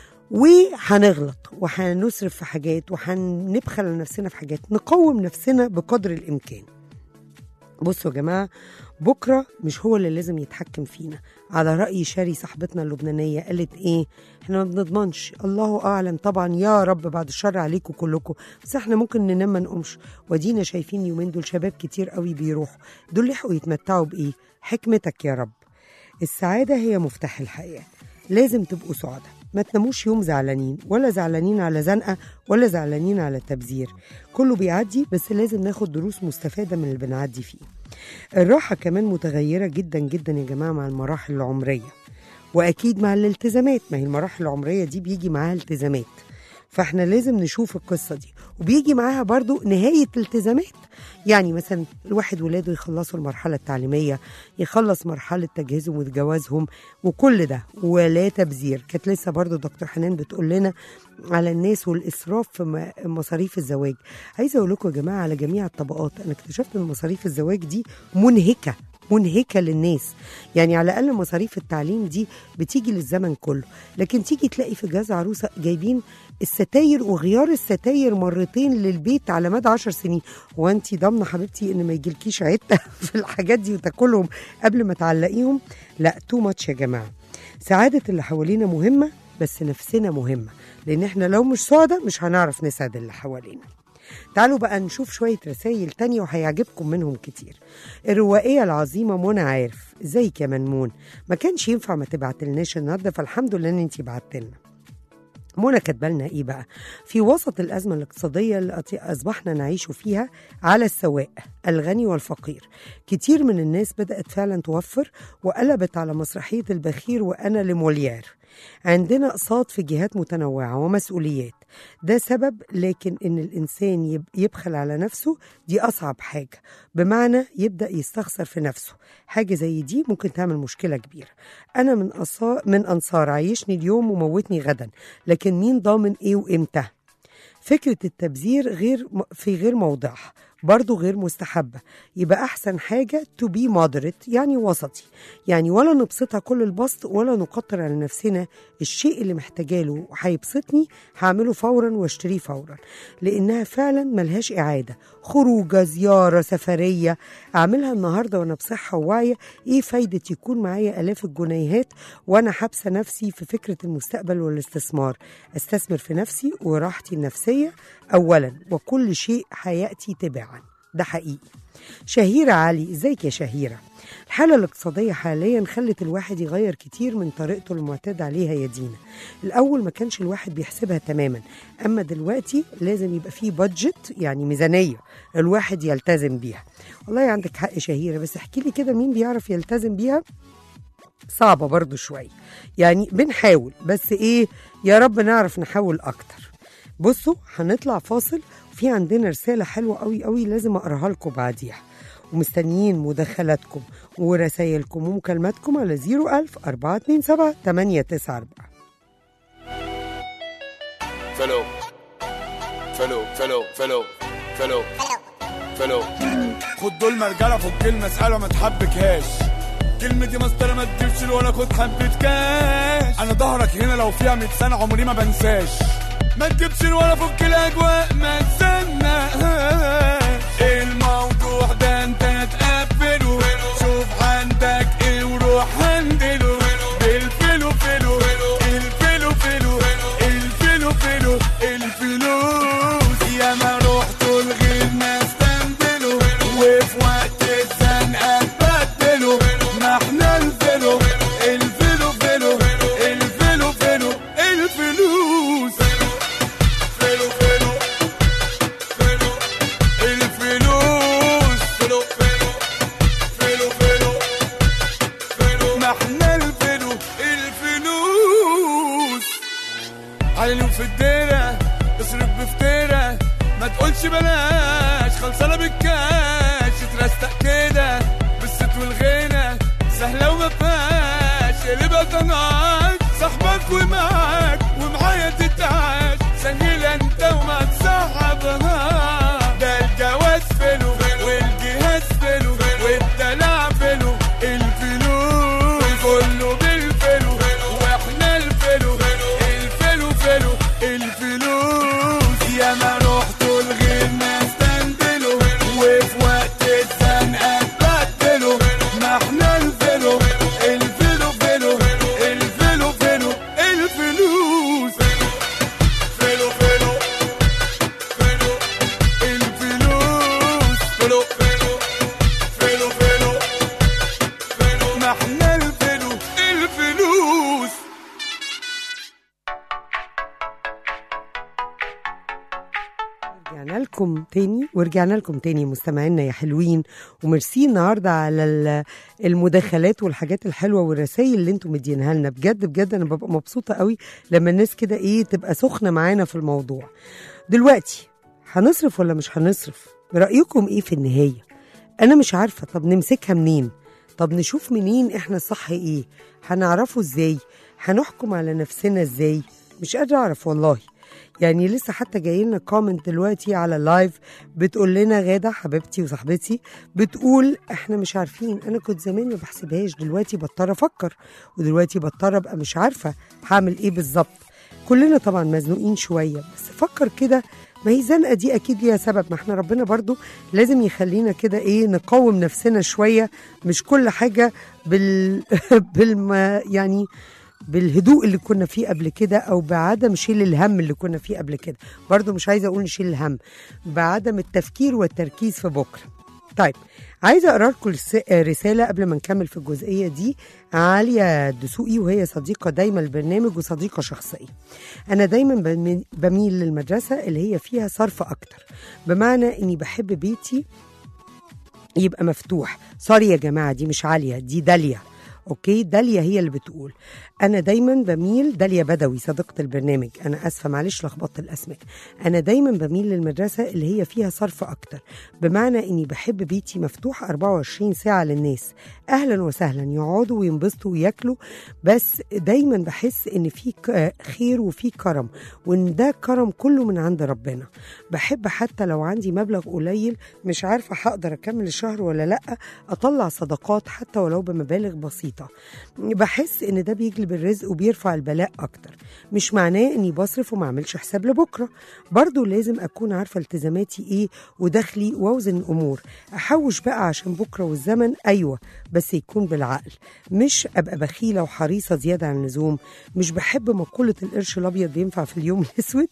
وهنغلط وهنصرف في حاجات وهنبخل على نفسنا في حاجات نقوم نفسنا بقدر الامكان بصوا يا جماعه بكره مش هو اللي لازم يتحكم فينا على راي شاري صاحبتنا اللبنانيه قالت ايه احنا ما بنضمنش الله اعلم طبعا يا رب بعد الشر عليكم كلكم بس احنا ممكن ننام ما نقومش ودينا شايفين يومين دول شباب كتير قوي بيروحوا دول لحقوا يتمتعوا بايه حكمتك يا رب السعاده هي مفتاح الحياه لازم تبقوا سعداء ما تناموش يوم زعلانين ولا زعلانين على زنقة ولا زعلانين على تبذير كله بيعدي بس لازم ناخد دروس مستفادة من اللي بنعدي فيه الراحة كمان متغيرة جدا جدا يا جماعة مع المراحل العمرية وأكيد مع الالتزامات ما هي المراحل العمرية دي بيجي معاها التزامات فاحنا لازم نشوف القصة دي وبيجي معاها برضو نهاية التزامات يعني مثلا الواحد ولاده يخلصوا المرحلة التعليمية يخلص مرحلة تجهيزهم وجوازهم وكل ده ولا تبذير كانت لسه برضو دكتور حنان بتقول لنا على الناس والإسراف في م- مصاريف الزواج عايزة أقول لكم يا جماعة على جميع الطبقات أنا اكتشفت إن مصاريف الزواج دي منهكة منهكة للناس يعني على الأقل مصاريف التعليم دي بتيجي للزمن كله لكن تيجي تلاقي في جواز عروسة جايبين الستاير وغيار الستاير مرتين للبيت على مدى عشر سنين وانتي ضامنة حبيبتي ان ما يجيلكيش عتة في الحاجات دي وتاكلهم قبل ما تعلقيهم لا تو ماتش يا جماعة سعادة اللي حوالينا مهمة بس نفسنا مهمة لان احنا لو مش سعداء مش هنعرف نسعد اللي حوالينا تعالوا بقى نشوف شوية رسائل تانية وهيعجبكم منهم كتير الروائية العظيمة منى عارف ازيك يا منمون ما كانش ينفع ما تبعتلناش النهارده فالحمد لله ان انتي بعتلنا منى كاتبه لنا ايه بقى؟ في وسط الازمه الاقتصاديه التي اصبحنا نعيش فيها على السواء الغني والفقير. كتير من الناس بدات فعلا توفر وقلبت على مسرحيه البخير وانا لموليير. عندنا اقساط في جهات متنوعه ومسؤوليات. ده سبب لكن ان الانسان يب- يبخل على نفسه دي اصعب حاجه بمعنى يبدا يستخسر في نفسه حاجه زي دي ممكن تعمل مشكله كبيره انا من أصا... من انصار عيشني اليوم وموتني غدا لكن مين ضامن ايه وامتى فكرة التبذير غير في غير موضعها برضه غير مستحبة يبقى أحسن حاجة to be moderate يعني وسطي يعني ولا نبسطها كل البسط ولا نقطر على نفسنا الشيء اللي محتاجاله وهيبسطني هعمله فورا واشتريه فورا لأنها فعلا ملهاش إعادة خروجة زيارة سفرية أعملها النهاردة وأنا بصحة ووعية إيه فايدة يكون معايا آلاف الجنيهات وأنا حابسة نفسي في فكرة المستقبل والاستثمار استثمر في نفسي وراحتي النفسية أولا وكل شيء هيأتي تباعا ده حقيقي شهيرة علي ازيك يا شهيرة الحالة الاقتصادية حاليا خلت الواحد يغير كتير من طريقته المعتاد عليها يا دينا الأول ما كانش الواحد بيحسبها تماما أما دلوقتي لازم يبقى فيه بادجت يعني ميزانية الواحد يلتزم بيها والله عندك حق شهيرة بس احكي لي كده مين بيعرف يلتزم بيها صعبة برضو شوية يعني بنحاول بس ايه يا رب نعرف نحاول اكتر بصوا هنطلع فاصل وفي عندنا رسالة حلوة قوي قوي لازم اقراها لكم بعديها ومستنيين مداخلاتكم ورسايلكم ومكالماتكم على 01000 427 894 فلو فلو فلو فلو فلو فلو خد دول مرجله فك المساله ما تحبكهاش كلمة دي مسطرة ما تجيبش ولا خد حبة كاش أنا ظهرك هنا لو فيها 100 سنة عمري ما بنساش ما تجيبش ولا فك الأجواء ما تستناش الموضوع ده أنت تقفله شوف عندك إيه وروح هندله بالفلو فلو الفلو فلو الفلو فلو الفلوس يا ما رحت الغير ما استنزله وفي وقت الزنقة تبدله ما احنا الفلو الفلو فلو الفلو فلو الفلوس فلو فلو فلو الفلوس فلو فلو فلو فلو فلو ما احنا الفلو الفلوس علي في الديرة اصرف بفتيرة ما تقولش بلاش خلصانة بالكاش اترستق كده بالست والغنى سهلة وما فيهاش قلبها طناش صاحبك ومعاك ومعايا تتعاش سهل انت وما تصعبها ده الجواز فلو والجهاز فلو والدلع فلو الفلوس كله بالفلو واحنا الفلو الفلو فلو الفلوس يا ما رحت الغير ما استنزله وفي وقت الزنقة تبدله ما احنا الفلو الفلو فلو الفلو فلو الفلوس فلو فلو رجعنا لكم تاني ورجعنا لكم تاني مستمعينا يا حلوين وميرسي النهارده على ال- المداخلات والحاجات الحلوه والرسائل اللي انتم مدينها لنا بجد بجد انا ببقى مبسوطه قوي لما الناس كده ايه تبقى سخنه معانا في الموضوع دلوقتي هنصرف ولا مش هنصرف رايكم ايه في النهايه انا مش عارفه طب نمسكها منين طب نشوف منين احنا الصح ايه هنعرفه ازاي هنحكم على نفسنا ازاي مش قادره اعرف والله يعني لسه حتى جاي لنا كومنت دلوقتي على اللايف بتقول لنا غاده حبيبتي وصاحبتي بتقول احنا مش عارفين انا كنت زمان ما بحسبهاش دلوقتي بضطر افكر ودلوقتي بضطر ابقى مش عارفه هعمل ايه بالظبط كلنا طبعا مزنوقين شويه بس فكر كده ما هي زنقه دي اكيد ليها سبب ما احنا ربنا برضو لازم يخلينا كده ايه نقاوم نفسنا شويه مش كل حاجه بال بالم يعني بالهدوء اللي كنا فيه قبل كده او بعدم شيل الهم اللي كنا فيه قبل كده برضو مش عايزه اقول نشيل الهم بعدم التفكير والتركيز في بكره طيب عايزه اقرا لكم الس- رساله قبل ما نكمل في الجزئيه دي عاليه الدسوقي وهي صديقه دايما البرنامج وصديقه شخصيه انا دايما بمي- بميل للمدرسه اللي هي فيها صرف اكتر بمعنى اني بحب بيتي يبقى مفتوح سوري يا جماعه دي مش عاليه دي داليا اوكي داليا هي اللي بتقول انا دايما بميل داليا بدوي صديقه البرنامج انا اسفه معلش لخبطت الاسماء انا دايما بميل للمدرسه اللي هي فيها صرف اكتر بمعنى اني بحب بيتي مفتوح 24 ساعه للناس اهلا وسهلا يقعدوا وينبسطوا وياكلوا بس دايما بحس ان في ك- خير وفي كرم وان ده كرم كله من عند ربنا بحب حتى لو عندي مبلغ قليل مش عارفه هقدر اكمل الشهر ولا لا اطلع صدقات حتى ولو بمبالغ بسيطه بحس ان ده بيجلب الرزق وبيرفع البلاء اكتر مش معناه اني بصرف وما اعملش حساب لبكره برضو لازم اكون عارفه التزاماتي ايه ودخلي واوزن الامور احوش بقى عشان بكره والزمن ايوه بس يكون بالعقل مش ابقى بخيله وحريصه زياده عن اللزوم مش بحب مقوله القرش الابيض بينفع في اليوم الاسود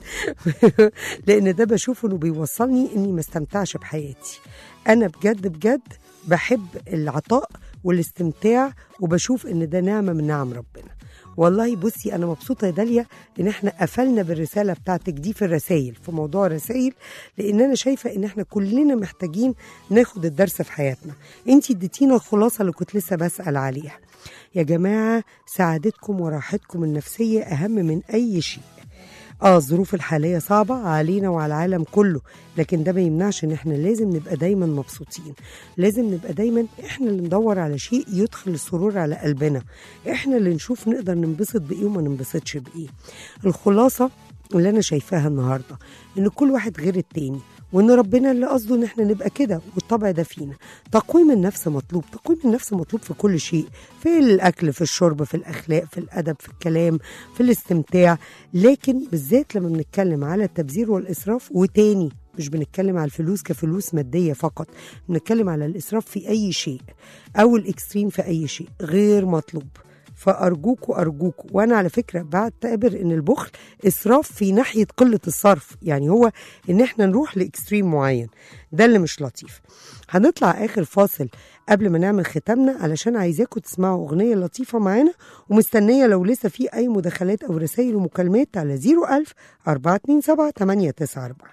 لان ده بشوف انه بيوصلني اني ما استمتعش بحياتي انا بجد بجد بحب العطاء والاستمتاع وبشوف ان ده نعمه من نعم ربنا والله بصي انا مبسوطه يا داليا ان احنا قفلنا بالرساله بتاعتك دي في الرسائل في موضوع الرسائل لان انا شايفه ان احنا كلنا محتاجين ناخد الدرس في حياتنا انت اديتينا الخلاصه اللي كنت لسه بسال عليها يا جماعه سعادتكم وراحتكم النفسيه اهم من اي شيء اه الظروف الحاليه صعبه علينا وعلى العالم كله لكن ده ما يمنعش ان احنا لازم نبقى دايما مبسوطين لازم نبقى دايما احنا اللي ندور على شيء يدخل السرور على قلبنا احنا اللي نشوف نقدر ننبسط بايه وما ننبسطش بايه الخلاصه اللي انا شايفاها النهارده ان كل واحد غير التاني وان ربنا اللي قصده ان احنا نبقى كده والطبع ده فينا تقويم النفس مطلوب تقويم النفس مطلوب في كل شيء في الاكل في الشرب في الاخلاق في الادب في الكلام في الاستمتاع لكن بالذات لما بنتكلم على التبذير والاسراف وتاني مش بنتكلم على الفلوس كفلوس مادية فقط بنتكلم على الإسراف في أي شيء أو الإكستريم في أي شيء غير مطلوب فأرجوكوا أرجوكوا وأنا على فكرة بعتبر إن البخل إسراف في ناحية قلة الصرف يعني هو إن إحنا نروح لإكستريم معين ده اللي مش لطيف هنطلع آخر فاصل قبل ما نعمل ختامنا علشان عايزاكم تسمعوا أغنية لطيفة معانا ومستنية لو لسه في أي مداخلات أو رسائل ومكالمات على 01000 427 894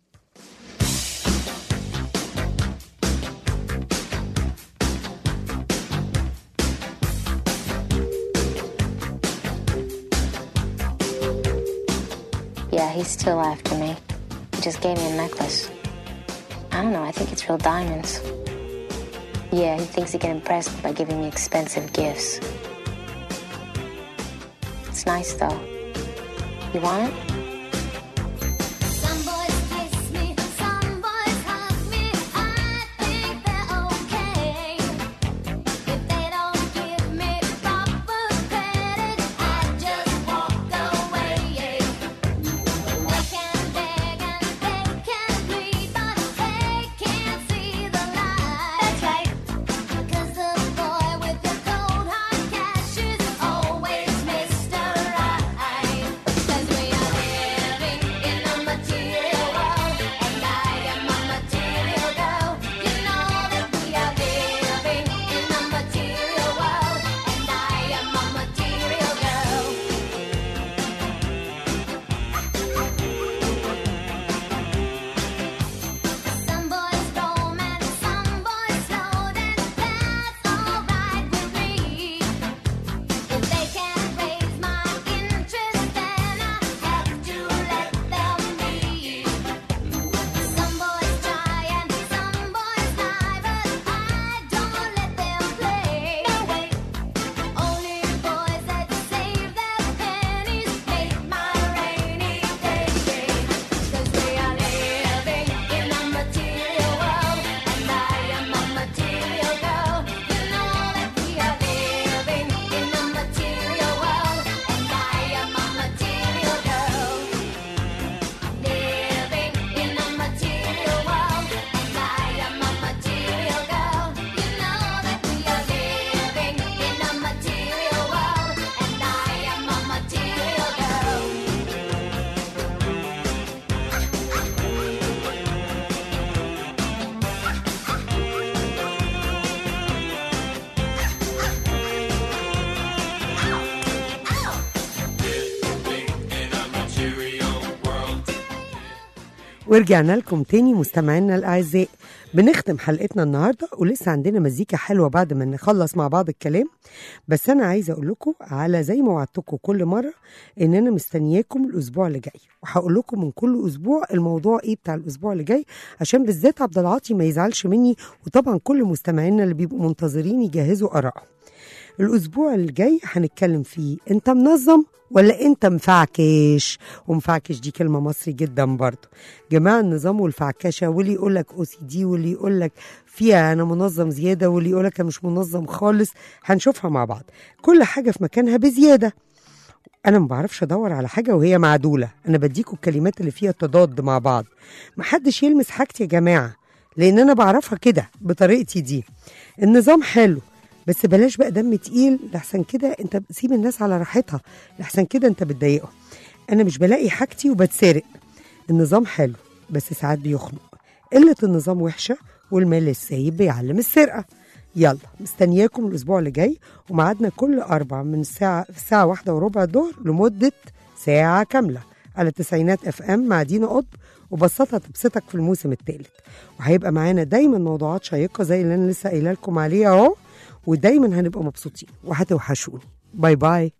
Yeah, he's still after me. He just gave me a necklace. I don't know, I think it's real diamonds. Yeah, he thinks he can impress me by giving me expensive gifts. It's nice though. You want it? Some boys kiss me, some boys hug me. I think they're okay. If they don't give me proper credit, I just walk away. They can beg and they can plead, but they can't see the light. That's right. 'Cause the boy with the cold hard cash is always Mr. Right. 'Cause we are ورجعنا لكم تاني مستمعينا الاعزاء بنختم حلقتنا النهارده ولسه عندنا مزيكا حلوه بعد ما نخلص مع بعض الكلام بس انا عايزه اقول لكم على زي ما وعدتكم كل مره ان انا مستنياكم الاسبوع اللي جاي وهقول لكم من كل اسبوع الموضوع ايه بتاع الاسبوع اللي جاي عشان بالذات عبد العاطي ما يزعلش مني وطبعا كل مستمعينا اللي بيبقوا منتظرين يجهزوا ارائهم الاسبوع اللي جاي هنتكلم فيه انت منظم ولا انت مفعكش ومفعكش دي كلمه مصري جدا برضو جماعه النظام والفعكشه واللي يقول لك او سي دي واللي يقول لك فيها انا منظم زياده واللي يقول لك انا مش منظم خالص هنشوفها مع بعض كل حاجه في مكانها بزياده انا ما بعرفش ادور على حاجه وهي معدوله انا بديكوا الكلمات اللي فيها تضاد مع بعض محدش يلمس حاجتي يا جماعه لان انا بعرفها كده بطريقتي دي النظام حلو بس بلاش بقى دم تقيل لحسن كده انت سيب الناس على راحتها لحسن كده انت بتضايقهم انا مش بلاقي حاجتي وبتسرق النظام حلو بس ساعات بيخنق قلة النظام وحشة والمال السايب بيعلم السرقة يلا مستنياكم الأسبوع اللي جاي وميعادنا كل أربع من الساعة الساعة واحدة وربع الظهر لمدة ساعة كاملة على تسعينات اف ام مع دينا قطب وبسطها تبسطك في الموسم الثالث وهيبقى معانا دايما موضوعات شيقة زي اللي أنا لسه قايله لكم عليها أهو ودايما هنبقى مبسوطين وهتوحشوني باي باي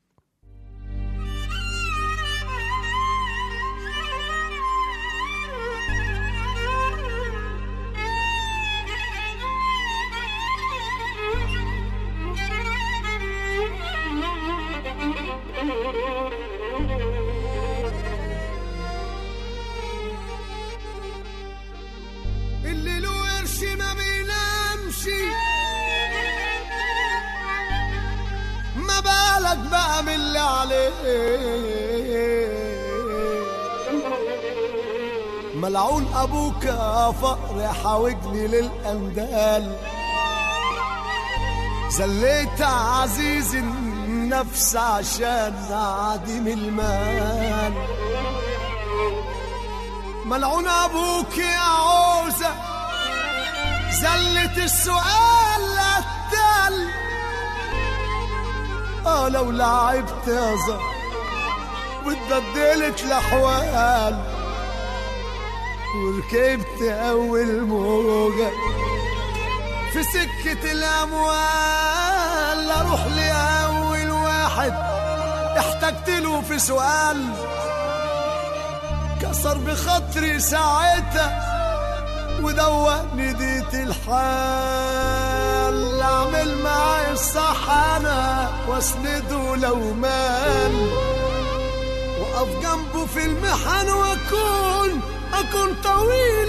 اللي له قرش ما بينامش ما بالك بقى من اللي عليه ملعون ابوك يا فقر حاوجني للاندال زليت عزيز النفس عشان عديم المال ملعون ابوك يا عوزة زلت السؤال للتل اه لو لعبت يا زهر واتبدلت الاحوال وركبت اول موجة في سكة الاموال اروح لاول واحد احتجت له في سؤال كسر بخاطري ساعتها ودوقني ديت الحال اعمل معاي الصح انا واسنده لو مال واقف جنبه في المحن واكون اكون طويل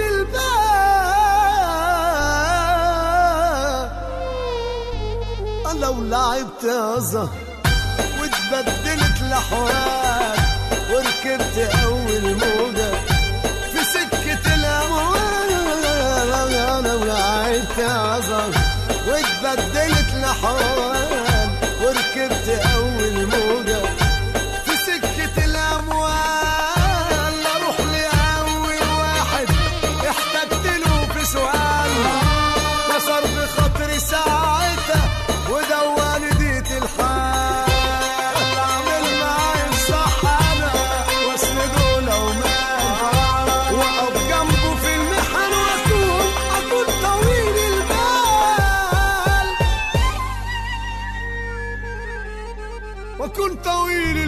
البال لو لعبت يا زهر واتبدلت الاحوال وركبت اول موجة في سكة الاموال انا ولعبت عظم واتبدلت الاحوال وركبت اول موجة في سكة الاموال اروح لاول واحد احتجت له في سؤال كسر بخاطري ساعتها ودواني ديت الحال اعمل معاي الصح انا واسنده لو مات واقف جنبه في المحن واكون اكون طويل البال واكون طويل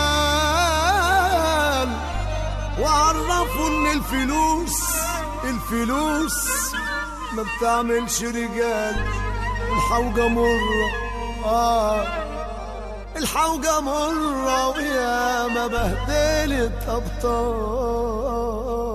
البال وعرفوا ان الفلوس الفلوس ما بتعملش رجال الحوجة مرة آه الحوجة مرة ويا ما بهدلت أبطال